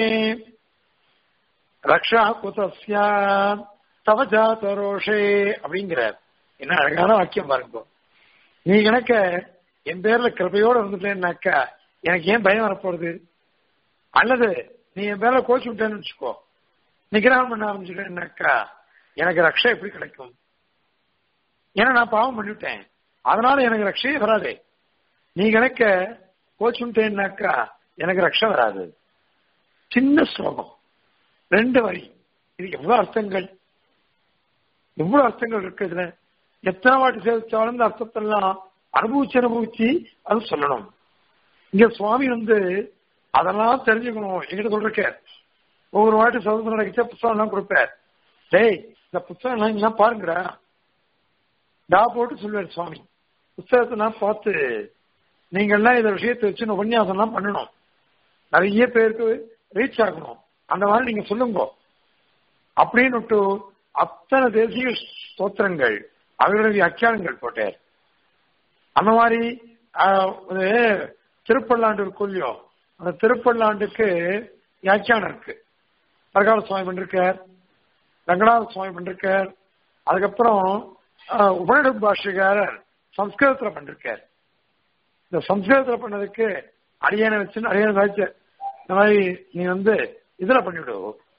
[SPEAKER 1] ரக்ஷா குதஸ்ய தவஜாத ரோஷே அப்படிங்கிறார் என்ன அழகான வாக்கியம் பாருங்க நீ கணக்க என் பேர்ல கிருப்பையோட இருந்துட்டேன்னாக்கா எனக்கு ஏன் பயம் வரப்போறது அல்லது நீ என் பேர்ல கோச்சு விட்டேன்னு வச்சுக்கோ நிகிரகம் பண்ண ஆரம்பிச்சுட்டேன்னாக்கா எனக்கு ரக்ஷை எப்படி கிடைக்கும் ஏன்னா நான் பாவம் பண்ணிவிட்டேன் அதனால எனக்கு ரக்ஷையே வராது நீ கணக்க கோச்சுட்டேன்னாக்கா எனக்கு ரக்ஷை வராது சின்ன ஸ்லோகம் ரெண்டு வரி இது எவ்வளவு அர்த்தங்கள் எவ்வளவு அர்த்தங்கள் இருக்கு இதுல எத்தனை வாட்டி சேவிச்சாலும் இந்த அர்த்தத்தெல்லாம் அனுபவிச்சு அனுபவிச்சு அது சொல்லணும் இங்க சுவாமி வந்து அதெல்லாம் தெரிஞ்சுக்கணும் எங்கிட்ட சொல்றக்க ஒவ்வொரு வாட்டி சதுரம் நடக்கிச்ச புத்தகம் எல்லாம் கொடுப்பார் டேய் இந்த புத்தகம் எல்லாம் இங்க பாருங்கடா டா போட்டு சொல்லுவார் சுவாமி புத்தகத்தை நான் பார்த்து நீங்க எல்லாம் இந்த விஷயத்தை வச்சு உபன்யாசம் எல்லாம் பண்ணணும் நிறைய பேருக்கு ரீச் ஆகணும் அந்த மாதிரி நீங்க சொல்லுங்க அப்படின்னு அத்தனை தேசிய ஸ்தோத்திரங்கள் அவர்களுடைய வியாக்கியானங்கள் போட்டார் அந்த மாதிரி திருப்பல்லாண்டு இருக்கும் இல்லையோ அந்த திருப்பல்லாண்டுக்கு வியாக்கியானம் இருக்கு பரகால சுவாமி பண்ணிருக்கார் ரங்கநாத சுவாமி பண்ணிருக்கார் அதுக்கப்புறம் உபநிட பாஷிகாரர் சம்ஸ்கிருதத்துல பண்ணிருக்கார் இந்த சம்ஸ்கிருதத்துல பண்ணதுக்கு அடியனை வச்சு அடியனை சாதிச்ச இந்த மாதிரி நீ வந்து இதுல பண்ணிவிடு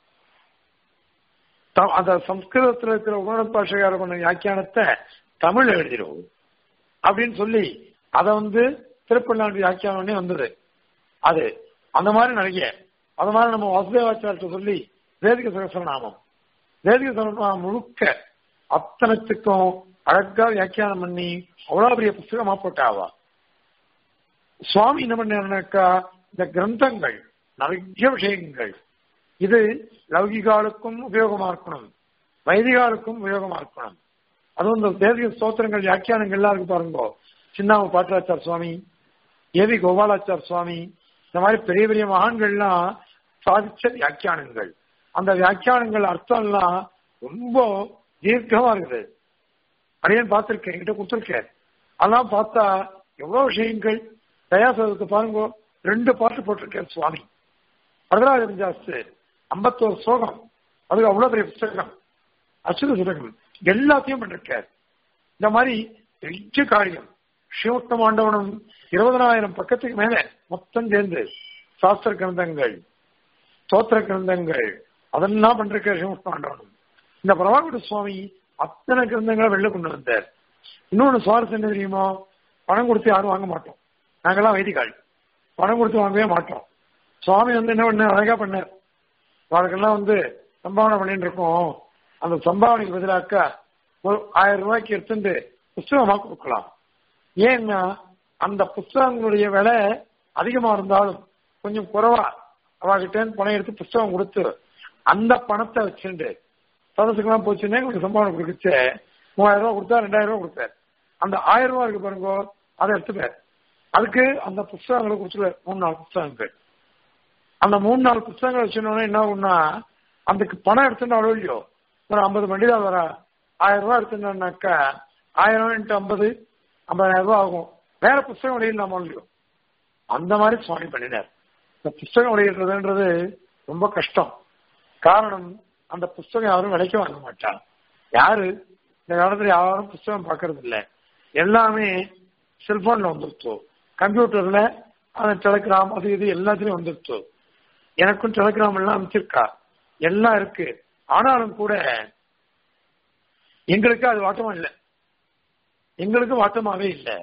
[SPEAKER 1] அந்த சம்ஸ்கிருதத்துல இருக்கிற உபநிட பாஷகாரர் பண்ண வியாக்கியானத்தை தமிழ் எழுதிடும் அப்படின்னு சொல்லி அதை வந்து திருப்பள்ளாண்டு வியாக்கியானே வந்தது அது அந்த மாதிரி நிறைய அது மாதிரி நம்ம வசுதேவாச்சாரத்தை சொல்லி வேதிக சகசரநாமம் வேதிக சகசரநாமம் முழுக்க அத்தனத்துக்கும் அழகா வியாக்கியானம் பண்ணி அவ்வளவு பெரிய புஸ்தகமா போட்டாவா சுவாமி என்ன பண்ணாருனாக்கா இந்த கிரந்தங்கள் நிறைய விஷயங்கள் இது லௌகிகாலுக்கும் உபயோகமா இருக்கணும் வைதிகாலுக்கும் உபயோகமா இருக்கணும் அதுவும் இந்த தேசிய ஸ்தோத்திரங்கள் வியாக்கியானங்கள் எல்லாம் இருக்கு பாருங்க சின்னாம பாட்டராச்சார் சுவாமி ஏவி கோபாலாச்சார் சுவாமி இந்த மாதிரி பெரிய பெரிய மகான்கள்லாம் சாதிச்ச வியாக்கியானங்கள் அந்த வியாக்கியானங்கள் அர்த்தம் எல்லாம் ரொம்ப தீர்க்கமா இருக்குது அடியன் பார்த்திருக்கேன் என்கிட்ட கொடுத்துருக்கேன் அதெல்லாம் பார்த்தா எவ்வளவு விஷயங்கள் தயாசதத்தை பாருங்க ரெண்டு பாட்டு போட்டிருக்கேன் சுவாமி வரதராஜன் ஜாஸ்து ஐம்பத்தோரு ஸ்லோகம் அதுக்கு அவ்வளவு பெரிய புத்தகம் அச்சுத சுரகம் எல்லாத்தையும் பண்ணிருக்கார் இந்த மாதிரி பெரிய காரியம் ஸ்ரீமுத்த மாண்டவனும் இருபதனாயிரம் பக்கத்துக்கு மேல மொத்தம் சேர்ந்து சாஸ்திர கிரந்தங்கள் ஸ்தோத்திர கிரந்தங்கள் அதெல்லாம் பண்றார் ஸ்ரீமுத்த மாண்டவனும் இந்த பிரபாகர சுவாமி அத்தனை கிரந்தங்களை வெளில கொண்டு வந்தார் இன்னொன்னு சுவாரஸ்யம் என்ன தெரியுமோ பணம் கொடுத்து யாரும் வாங்க மாட்டோம் நாங்கெல்லாம் வைதிகாள் பணம் கொடுத்து வாங்கவே மாட்டோம் சுவாமி வந்து என்ன பண்ண அழகா பண்ணார் அவருக்கெல்லாம் வந்து சம்பாவனை பண்ணிட்டு இருக்கோம் அந்த சம்பாவனைக்கு பதிலாக்க ஒரு ஆயிரம் ரூபாய்க்கு எடுத்துட்டு புஸ்தகமா கொடுக்கலாம் ஏன்னா அந்த புஸ்தகங்களுடைய விலை அதிகமா இருந்தாலும் கொஞ்சம் குறைவா அவகிட்ட பணம் எடுத்து புஸ்தகம் கொடுத்து அந்த பணத்தை வச்சுட்டு சதசுக்கெல்லாம் போச்சுன்னா எங்களுக்கு சம்பாவனை கொடுக்குச்சு மூவாயிரம் ரூபாய் கொடுத்தா ரெண்டாயிரம் ரூபாய் கொடுத்தாரு அந்த ஆயிரம் ரூபாய் இருக்கு பாருங்க அதை எடுத்துப்பார் அதுக்கு அந்த புஸ்தகங்களை கொடுத்துருவார் மூணு நாலு புஸ்தகங்கள் அந்த மூணு நாலு புஸ்தகங்கள் வச்சுனோன்னா என்ன ஆகும்னா அதுக்கு பணம் எடுத்துட்டு அவ்வளோ இல்லையோ ஒரு ஐம்பது மண்டிதான் வர ஆயிரம் ரூபாய் எடுத்துட்டோம்னாக்கா ஆயிரம் இன்ட்டு ஐம்பது ஐம்பதாயிரம் ரூபாய் ஆகும் வேற புஸ்தகம் வெளியிடலாமா இல்லையோ அந்த மாதிரி சுவாமி பண்ணினார் இந்த புஸ்தகம் வெளியிடுறதுன்றது ரொம்ப கஷ்டம் காரணம் அந்த புஸ்தகம் யாரும் விலைக்கு வாங்க மாட்டாங்க யாரு இந்த காலத்துல யாரும் புஸ்தகம் பார்க்கறது இல்ல எல்லாமே செல்போன்ல வந்துருச்சு கம்ப்யூட்டர்ல அந்த டெலிகிராம் அது இது எல்லாத்துலயும் வந்துருச்சு எனக்கும் டெலிகிராம் எல்லாம் அமைச்சிருக்கா எல்லாம் இருக்கு ஆனாலும் கூட எங்களுக்கு அது வாட்டமா இல்லை எங்களுக்கு வாட்டமாவே இல்லை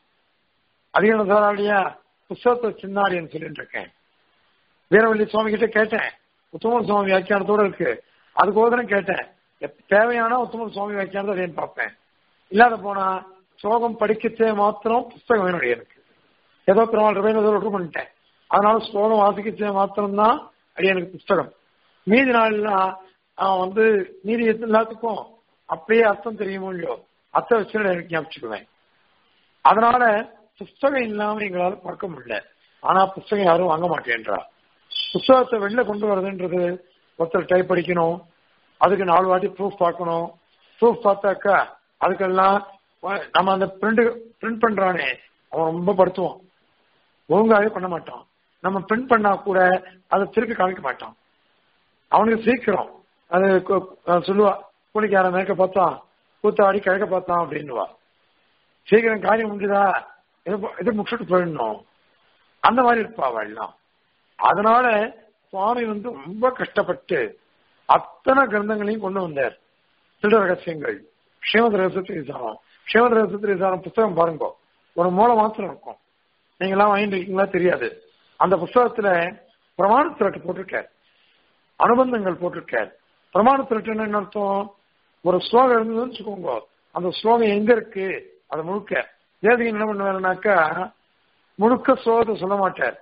[SPEAKER 1] அதிக சாராடியா புஸ்தகத்தை சின்னாடின்னு சொல்லிட்டு இருக்கேன் வீரவள்ளி சுவாமி கிட்ட கேட்டேன் உத்தமன் சுவாமி வியாக்கியானத்தோட இருக்கு அதுக்கு ஓதனம் கேட்டேன் தேவையான உத்தமன் சுவாமி வியாக்கியானத்தை அதையும் பார்ப்பேன் இல்லாத போனா ஸ்லோகம் படிக்கச்சே மாத்திரம் புஸ்தகம் வேணும் எனக்கு ஏதோ பெருமாள் ரவேந்திர விட்டு பண்ணிட்டேன் அதனால ஸ்லோகம் வாசிக்கச்சே மாத்திரம்தான் அது எனக்கு புஸ்தகம் மீதி நாள்லாம் அவன் வந்து மீதி எல்லாத்துக்கும் அப்படியே அர்த்தம் தெரியுமோ இல்லையோ அத்தை வச்சு எனக்கு ஞாபகிச்சுக்குவேன் அதனால புஸ்தகம் இல்லாம எங்களால பார்க்க முடியல ஆனா புஸ்தகம் யாரும் வாங்க மாட்டேன்றா புஸ்தகத்தை வெளில கொண்டு வரதுன்றது ஒருத்தர் டைப் படிக்கணும் அதுக்கு நாலு வாட்டி ப்ரூஃப் பார்க்கணும் ப்ரூஃப் பார்த்தாக்கா அதுக்கெல்லாம் நம்ம அந்த பிரிண்ட் பிரிண்ட் பண்றானே அவன் ரொம்ப படுத்துவான் ஒழுங்காவே பண்ண மாட்டான் நம்ம பிரிண்ட் பண்ணா கூட அதை திருப்பி காமிக்க மாட்டான் அவனுக்கு சீக்கிரம் அது சொல்லுவா கூலிக்கார மேற்க பார்த்தான் கூத்தாடி கிழக்க பார்த்தான் அப்படின்னுவா சீக்கிரம் காரியம் முடிஞ்சுதா இது முடிச்சுட்டு போயிடணும் அந்த மாதிரி இருப்பா அவள்லாம் அதனால சுவாமி வந்து ரொம்ப கஷ்டப்பட்டு அத்தனை கிரந்தங்களையும் கொண்டு வந்தார் திருட ரகசியங்கள் ஸ்ரீமத் ரகசியத்திரி சாரம் ஸ்ரீமத் ரகசியத்திரி சாரம் புத்தகம் பாருங்க ஒரு மூளை மாத்திரம் இருக்கும் நீங்க எல்லாம் வாங்கிட்டு இருக்கீங்களா தெரியாது அந்த புஸ்தகத்துல பிரமாண திரட்டு போட்டிருக்கார் அனுபந்தங்கள் போட்டிருக்கார் பிரமாண திரட்டுன்னு என்ன அர்த்தம் ஒரு ஸ்லோகம் இருந்ததுன்னு வச்சுக்கோங்க அந்த ஸ்லோகம் எங்க இருக்கு அது முழுக்க தேதிக்கு என்ன பண்ணுவாருனாக்கா முழுக்க ஸ்லோகத்தை சொல்ல மாட்டார்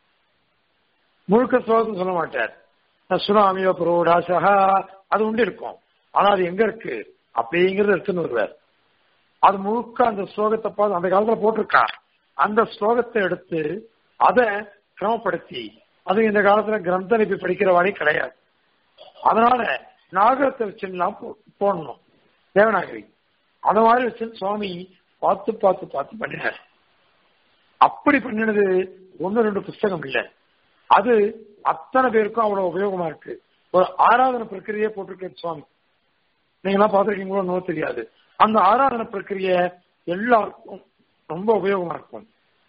[SPEAKER 1] முழுக்க ஸ்லோகத்தை சொல்ல மாட்டார் சுனாமியோ புரோடாசகா அது உண்டு இருக்கும் ஆனா அது எங்க இருக்கு அப்படிங்கறத எடுத்துன்னு வருவார் அது முழுக்க அந்த ஸ்லோகத்தை பார்த்து அந்த காலத்துல போட்டிருக்கா அந்த ஸ்லோகத்தை எடுத்து அதை கிரமப்படுத்தி அது இந்த காலத்துல கிரந்த லிபி படிக்கிற வழி கிடையாது அதனால நாகரத்தை வச்சுலாம் போடணும் தேவநாகரி அந்த மாதிரி வச்சு சுவாமி பார்த்து பார்த்து பார்த்து பண்ணினார் அப்படி பண்ணினது ஒன்னு ரெண்டு புஸ்தகம் இல்லை அது அத்தனை பேருக்கும் அவ்வளவு உபயோகமா இருக்கு ஒரு ஆராதனை பிரக்கிரியை போட்டிருக்கேன் சுவாமி நீங்க எல்லாம் பார்த்திருக்கீங்களோ நோ தெரியாது அந்த ஆராதனை பிரக்கிரிய எல்லாருக்கும் ரொம்ப உபயோகமா இருக்கும்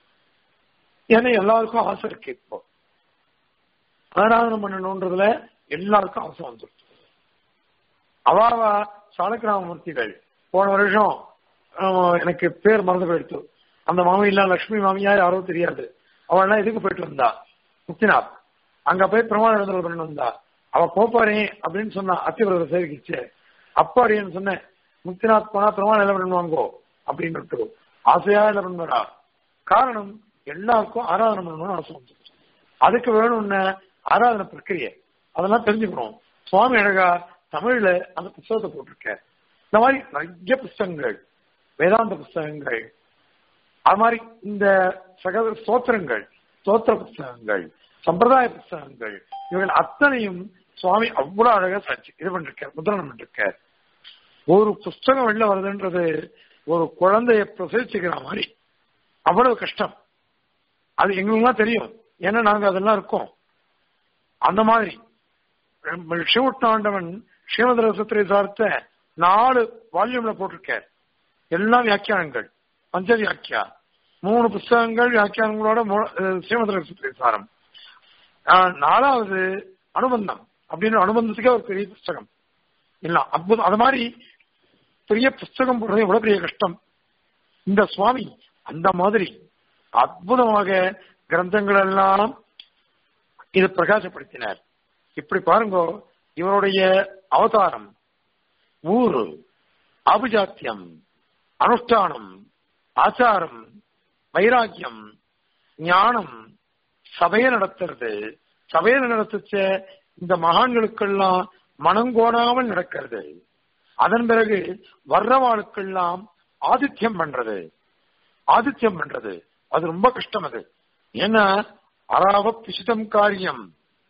[SPEAKER 1] ஏன்னா எல்லாருக்கும் ஆசை இருக்கு இப்போ ஆராதனை பண்ணணுன்றதுல எல்லாருக்கும் ஆசை வந்துருக்கு அவாவா சாலக்கிராமமூர்த்திகள் போன வருஷம் எனக்கு பேர் மறந்து போயிடுத்து அந்த மாமியில லட்சுமி மாமியா யாரோ தெரியாது அவள்லாம் எதுக்கு போயிட்டு வந்தா முக்திநாத் அங்க போய் பிரமாண எழுதல் பண்ணி வந்தா அவ போப்பாரே அப்படின்னு சொன்னா அத்திவிரத சேவிக்கிச்சு அப்பாடின்னு சொன்னேன் முக்திநாத் போனா பிரமாணம் என்ன பண்ணுவாங்கோ அப்படின்னு ஆசையா என்ன பண்ணுவாரா காரணம் எல்லாருக்கும் ஆராதனை பண்ணணும்னு ஆசை வந்து அதுக்கு வேணும்னு ஆராதனை பிரக்கிரியை அதெல்லாம் தெரிஞ்சுக்கணும் சுவாமி அழகா தமிழ்ல அந்த புஸ்தகத்தை போட்டிருக்க இந்த மாதிரி நிறைய புஸ்தகங்கள் வேதாந்த புஸ்தகங்கள் அது மாதிரி இந்த சகல ஸ்தோத்திரங்கள் ஸ்தோத்திர புஸ்தகங்கள் சம்பிரதாய புஸ்தகங்கள் இவர்கள் அத்தனையும் சுவாமி அவ்வளவு அழகா சர்ச்சு இது பண்ணிருக்கார் முதிரணம் பண்ணிருக்கார் ஒரு புஸ்தகம் வெளில வருதுன்றது ஒரு குழந்தைய பிரசவிச்சுக்கிற மாதிரி அவ்வளவு கஷ்டம் அது எங்களுக்குலாம் தெரியும் ஏன்னா நாங்க அதெல்லாம் இருக்கோம் அந்த மாதிரி சிவட்டாண்டவன் ஸ்ரீமத ரசத்திரை சார்த்த நாலு வால்யூம்ல போட்டிருக்கார் எல்லாம் வியாக்கியானங்கள் பஞ்ச வியாக்கியா மூணு புஸ்தகங்கள் வியாக்கியானங்களோட ஸ்ரீமத ரசத்திரை சாரம் நாலாவது அனுபந்தம் அப்படின்னு அனுபந்தத்துக்கே ஒரு பெரிய புஸ்தகம் இல்ல அற்புதம் அது மாதிரி பெரிய புஸ்தகம் போடுறது எவ்வளவு பெரிய கஷ்டம் இந்த சுவாமி அந்த மாதிரி அற்புதமாக கிரந்தங்கள் எல்லாம் இது பிரகாசப்படுத்தினார் இப்படி பாருங்க இவருடைய அவதாரம் ஊரு அபிஜாத்தியம் அனுஷ்டானம் ஆச்சாரம் வைராக்கியம் ஞானம் சபையை நடத்துறது சபையை நடத்துச்ச இந்த மகான்களுக்கெல்லாம் மனங்கோடாமல் நடக்கிறது அதன் பிறகு வர்றவாளுக்கெல்லாம் ஆதித்யம் பண்றது ஆதித்யம் பண்றது அது ரொம்ப கஷ்டம் அது ஏன்னா அராவ பிசிதம் காரியம்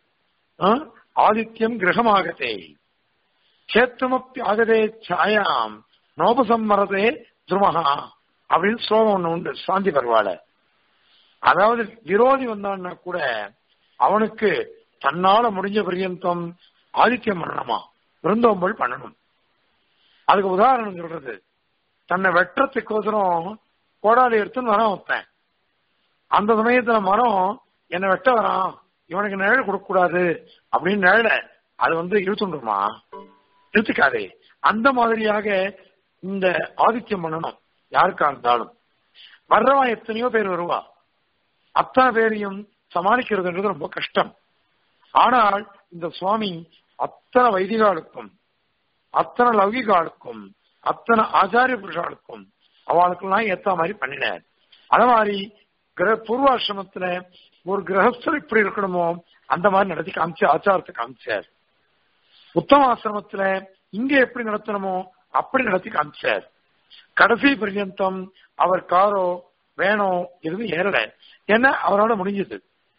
[SPEAKER 1] ஆதித்யம் கிரகமாகதே கேத்துமப்பி ஆகதே சாயாம் நோபசம்மரதே துருமகா அப்படின்னு ஸ்லோகம் ஒண்ணு உண்டு சாந்தி பரவால அதாவது விரோதி வந்தான்னா கூட அவனுக்கு தன்னால முடிஞ்ச பரியந்தம் ஆதித்யம் பண்ணணுமா விருந்தோம்பல் பண்ணணும் அதுக்கு உதாரணம் சொல்றது தன்னை வெட்டுறதுக்கோசரம் கோடாலி எடுத்துன்னு வரான் வைப்பேன் அந்த சமயத்துல மரம் என்னை வெட்ட வரான் இவனுக்கு நிழல் கொடுக்க கூடாது அப்படின்னு நிழல அது வந்து இழுத்துண்டுமா இழுத்துக்காதே அந்த மாதிரியாக இந்த ஆதித்யம் பண்ணணும் யாருக்கா இருந்தாலும் வர்றவன் எத்தனையோ பேர் வருவா அத்தனை பேரையும் சமாளிக்கிறதுன்றது ரொம்ப கஷ்டம் ஆனால் இந்த சுவாமி அத்தனை வைதிகாளுக்கும் அத்தனை லௌகிகாளுக்கும் அத்தனை ஆச்சாரிய புருஷாளுக்கும் அவளுக்கெல்லாம் ஏத்த மாதிரி பண்ணினார் அத மாதிரி கிரக பூர்வாசிரமத்துல ஒரு கிரகஸ்தர் இப்படி இருக்கணுமோ அந்த மாதிரி நடத்தி காமிச்சு ஆச்சாரத்தை காமிச்சார் உத்தமாசிரமத்துல இங்க எப்படி நடத்தணுமோ அப்படி நடத்தி காமிச்சார் கடைசி பர்யந்தம் அவர் காரோ வேணும் எதுவும் ஏறல ஏன்னா அவரோட முடிஞ்சது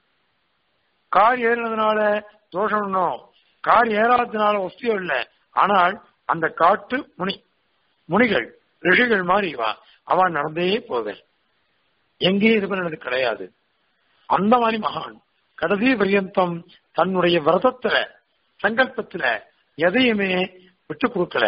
[SPEAKER 1] கார் ஏறினதுனால தோஷம் ஒன்றும் கார் ஏறாததுனால வசதியும் இல்லை ஆனால் அந்த காட்டு முனி முனிகள் ரிஷிகள் மாதிரி வா அவன் நடந்தே போவேன் எங்கேயும் இது பண்ணது கிடையாது அந்த மாதிரி மகான் கடைசி பரியந்தம் தன்னுடைய விரதத்துல சங்கல்பத்துல எதையுமே விட்டு கொடுக்கல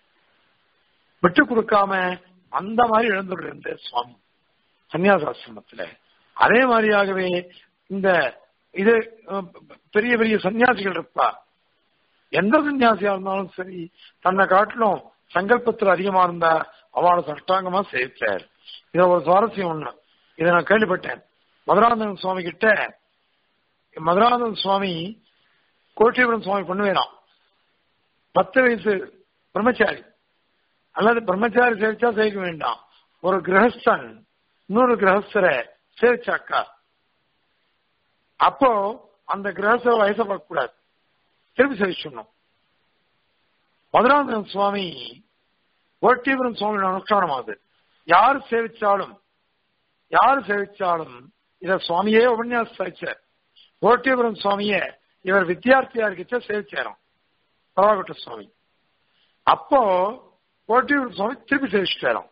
[SPEAKER 1] விட்டு கொடுக்காம அந்த மாதிரி இழந்துட்டு இருந்த சுவாமி சன்னியாசாசிரமத்துல அதே மாதிரியாகவே இந்த இது பெரிய பெரிய சன்னியாசிகள் இருப்பா எந்த சன்னியாசியா இருந்தாலும் சரி தன்னை காட்டிலும் சங்கல்பத்தில் அதிகமா இருந்தா அவளை சஷ்டாங்கமா சேர்த்தார் இதுல ஒரு சுவாரஸ்யம் ஒண்ணு இதை நான் கேள்விப்பட்டேன் மதுராந்தகன் சுவாமி கிட்ட மதுராந்தகன் சுவாமி கோட்டீபுரம் சுவாமி பண்ணுவேனாம் பத்து வயசு பிரம்மச்சாரி அல்லது பிரம்மச்சாரி சேவிச்சா சேவிக்க வேண்டாம் ஒரு கிரகஸ்தன் இன்னொரு கிரகஸ்தரை சேவிச்சாக்கா அப்போ அந்த கிரகஸ்தர வயசை பார்க்க கூடாது திருப்பி சேவிச்சிடணும் மதுராந்தகன் சுவாமி கோட்டீபுரம் சுவாமி அனுஷ்டானம் ஆகுது யார் சேவிச்சாலும் யார் சேவிச்சாலும் இத சுவாமியே உபன்யாசம் சாய்ச்சார் கோட்டீபுரம் சுவாமிய இவர் வித்தியார்த்தியா இருக்கிச்ச சேவிச்சாராம் பரவாகட்ட சுவாமி அப்போ கோட்டீபுரம் சுவாமி திருப்பி சேவிச்சிட்டாராம்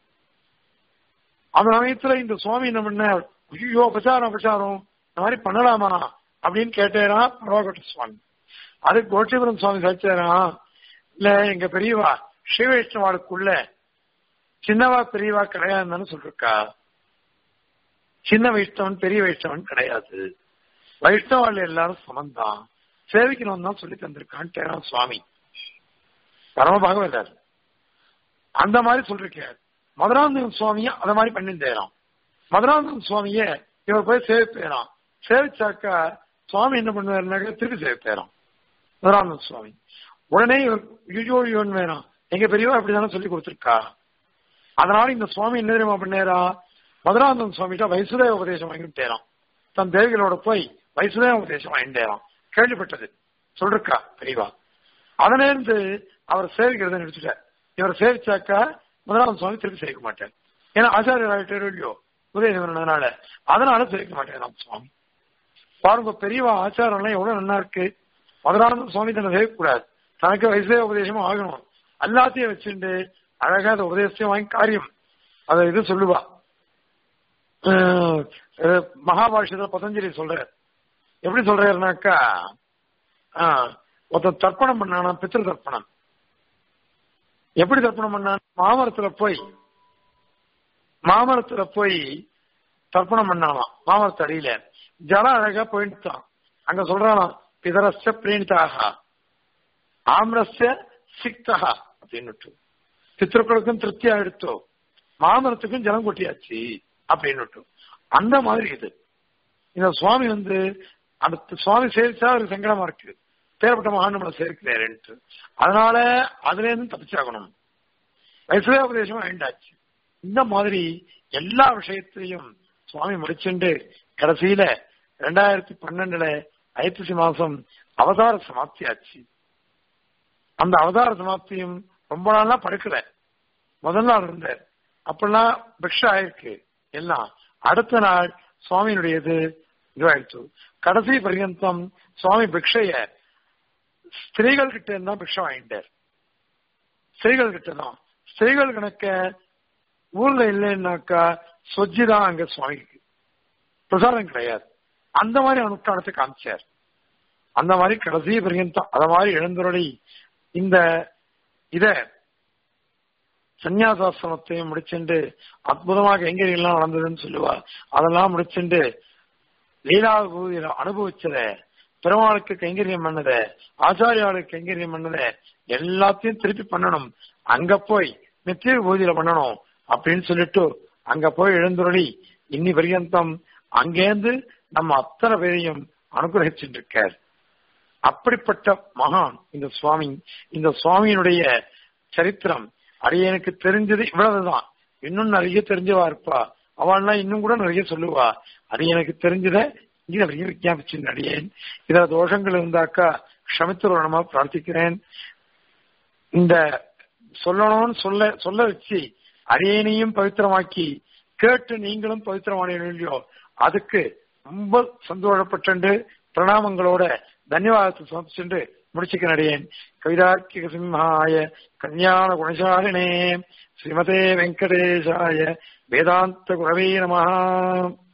[SPEAKER 1] அந்த சமயத்துல இந்த சுவாமி என்ன பண்ண ஐயோ அபச்சாரம் அபச்சாரம் இந்த மாதிரி பண்ணலாமா அப்படின்னு கேட்டேரா பரவாகட்ட சுவாமி அது கோட்டீபுரம் சுவாமி சாய்ச்சாரா இல்ல எங்க பெரியவா ஸ்ரீ வைஷ்ணவாளுக்குள்ள சின்னவா பெரியவா கிடையாதுன்னு சொல்லிருக்கா சின்ன வைஷ்ணவன் பெரிய வைஷ்ணவன் கிடையாது வைஷ்ணவாள் எல்லாரும் சமந்தான் சேவிக்கணும் தான் சொல்லி தந்திருக்கான் சுவாமி பரம பாகவதர் அந்த மாதிரி சொல்லிருக்கார் மதுராந்தகன் சுவாமிய அத மாதிரி பண்ணிருந்தேராம் மதுராந்தகன் சுவாமிய இவர் போய் சேவிப்பேராம் சேவிச்சாக்கா சுவாமி என்ன பண்ணுவாருனாக்க திருப்பி சேவிப்பேராம் மதுராந்தகன் சுவாமி உடனே யுஜோ யுவன் வேணாம் எங்க பெரியவா அப்படிதானே சொல்லி கொடுத்துருக்கா அதனால இந்த சுவாமி என்ன தெரியுமா பண்ணேரா மதுராந்தகன் சுவாமிகிட்ட வைசுதேவ உபதேசம் வாங்கிட்டேராம் தன் தேவிகளோட போய் வைசுதேவ உபதேசம் வாங்கிட்டேராம் கேள்விப்பட்டது சொல்லிருக்கா பெரியவா அதனேருந்து அவர் சேவிக்கிறத நினைச்சுட்டார் இவர் சேவிச்சாக்கா முதலாவது சுவாமி திருப்பி சேவிக்க மாட்டார் ஏன்னா ஆச்சாரியர் ஆகிட்டாரு இல்லையோ உதயம் பண்ணதுனால அதனால சேவிக்க மாட்டேன் சுவாமி பாருங்க பெரியவா ஆச்சாரம் எல்லாம் எவ்வளவு நல்லா இருக்கு மதுரானந்த சுவாமி தன்னை சேவிக்கக்கூடாது தனக்கு வைசேவ உபதேசமும் ஆகணும் எல்லாத்தையும் வச்சுட்டு அழகா அந்த உபதேசத்தையும் வாங்கி காரியம் அதை இது சொல்லுவா மகாபாஷ்யத்துல பதஞ்சலி சொல்ற எப்படி சொல்றாருனாக்கா ஒருத்தன் தர்ப்பணம் பண்ணானா பித்திரு தர்ப்பணம் எப்படி தர்ப்பணம் பண்ணான் மாமரத்துல போய் மாமரத்துல போய் தர்ப்பணம் பண்ணாலாம் மாமரத்து அடியில ஜலம் அழகா போயிட்டான் அங்க சொல்றானாம் பிதரஸ்ய பிரேணிதாக ஆம்ரஸ்ய சிக்தகா அப்படின்னுட்டு பித்திருக்களுக்கும் திருப்தியா எடுத்தோ மாமரத்துக்கும் ஜலம் கொட்டியாச்சு அப்படின்னு அந்த மாதிரி இது இந்த சுவாமி வந்து அந்த சுவாமி சேர்த்தா ஒரு சங்கடமா இருக்கு பேரப்பட்ட மகான் நம்மளை சேர்க்கிறாருன்ட்டு அதனால அதுல இருந்து தப்பிச்சாகணும் வைசுதேபதேசம் வேண்டாச்சு இந்த மாதிரி எல்லா விஷயத்திலையும் சுவாமி முடிச்சுண்டு கடைசியில ரெண்டாயிரத்தி பன்னெண்டுல ஐப்பசி மாசம் அவதார சமாப்தி ஆச்சு அந்த அவதார சமாப்தியும் ரொம்ப நாளா படுக்கல முதல் நாள் இருந்தார் அப்பெல்லாம் பிக்ஷா ஆயிருக்கு எல்லாம் அடுத்த நாள் சுவாமியினுடையது இதுவாயிடுச்சு கடைசி பர்யந்தம் சுவாமி பிக்ஷைய ஸ்திரீகள் கிட்ட இருந்தா பிக்ஷை வாங்கிட்டார் ஸ்திரீகள் கிட்ட தான் ஸ்திரீகள் கணக்க ஊர்ல இல்லைன்னாக்கா சொஜ்ஜி தான் அங்க சுவாமிக்கு பிரசாதம் கிடையாது அந்த மாதிரி அனுஷ்டானத்தை காமிச்சார் அந்த மாதிரி கடைசி பர்யந்தம் அத மாதிரி எழுந்துருளி இந்த இத சந்நியாசாசிரமத்தையும் முடிச்சுண்டு அற்புதமாக கைங்கரியெல்லாம் நடந்ததுன்னு சொல்லுவா அதெல்லாம் முடிச்சுண்டு லீலாபூதியில அனுபவிச்சத பெருமாளுக்கு கைங்கரியம் பண்ணத ஆச்சாரியாளுக்கு கைங்கரியம் பண்ணத எல்லாத்தையும் திருப்பி பண்ணணும் அங்க போய் நித்திய பூஜையில பண்ணணும் அப்படின்னு சொல்லிட்டு அங்க போய் எழுந்துருளி இன்னி பரியந்தம் அங்கேருந்து நம்ம அத்தனை பேரையும் அனுகிரகிச்சுட்டு இருக்கார் அப்படிப்பட்ட மகான் இந்த சுவாமி இந்த சுவாமியினுடைய சரித்திரம் அடியனுக்கு தெரிஞ்சது இவ்வளவுதான் இன்னும் நிறைய தெரிஞ்சவா இருப்பா அவள்லாம் இன்னும் கூட நிறைய சொல்லுவா அது எனக்கு தெரிஞ்சத இங்க நிறைய விஞ்ஞாபிச்சு அடியேன் இதுல தோஷங்கள் இருந்தாக்கா க்ஷமித்துருவனமா பிரார்த்திக்கிறேன் இந்த சொல்லணும்னு சொல்ல சொல்ல வச்சு அடியனையும் பவித்திரமாக்கி கேட்டு நீங்களும் பவித்திரமானீங்க இல்லையோ அதுக்கு ரொம்ப சந்தோஷப்பட்டு பிரணாமங்களோட தன்யவாதத்தை சமர்ப்பிச்சுட்டு முடிச்சுக்க நடிகேன் கவிதார்க்கிக சிம்ஹாய கல்யாண குணசாலினே ஸ்ரீமதே வெங்கடேஷாய வேதாந்த குரவே நமஹா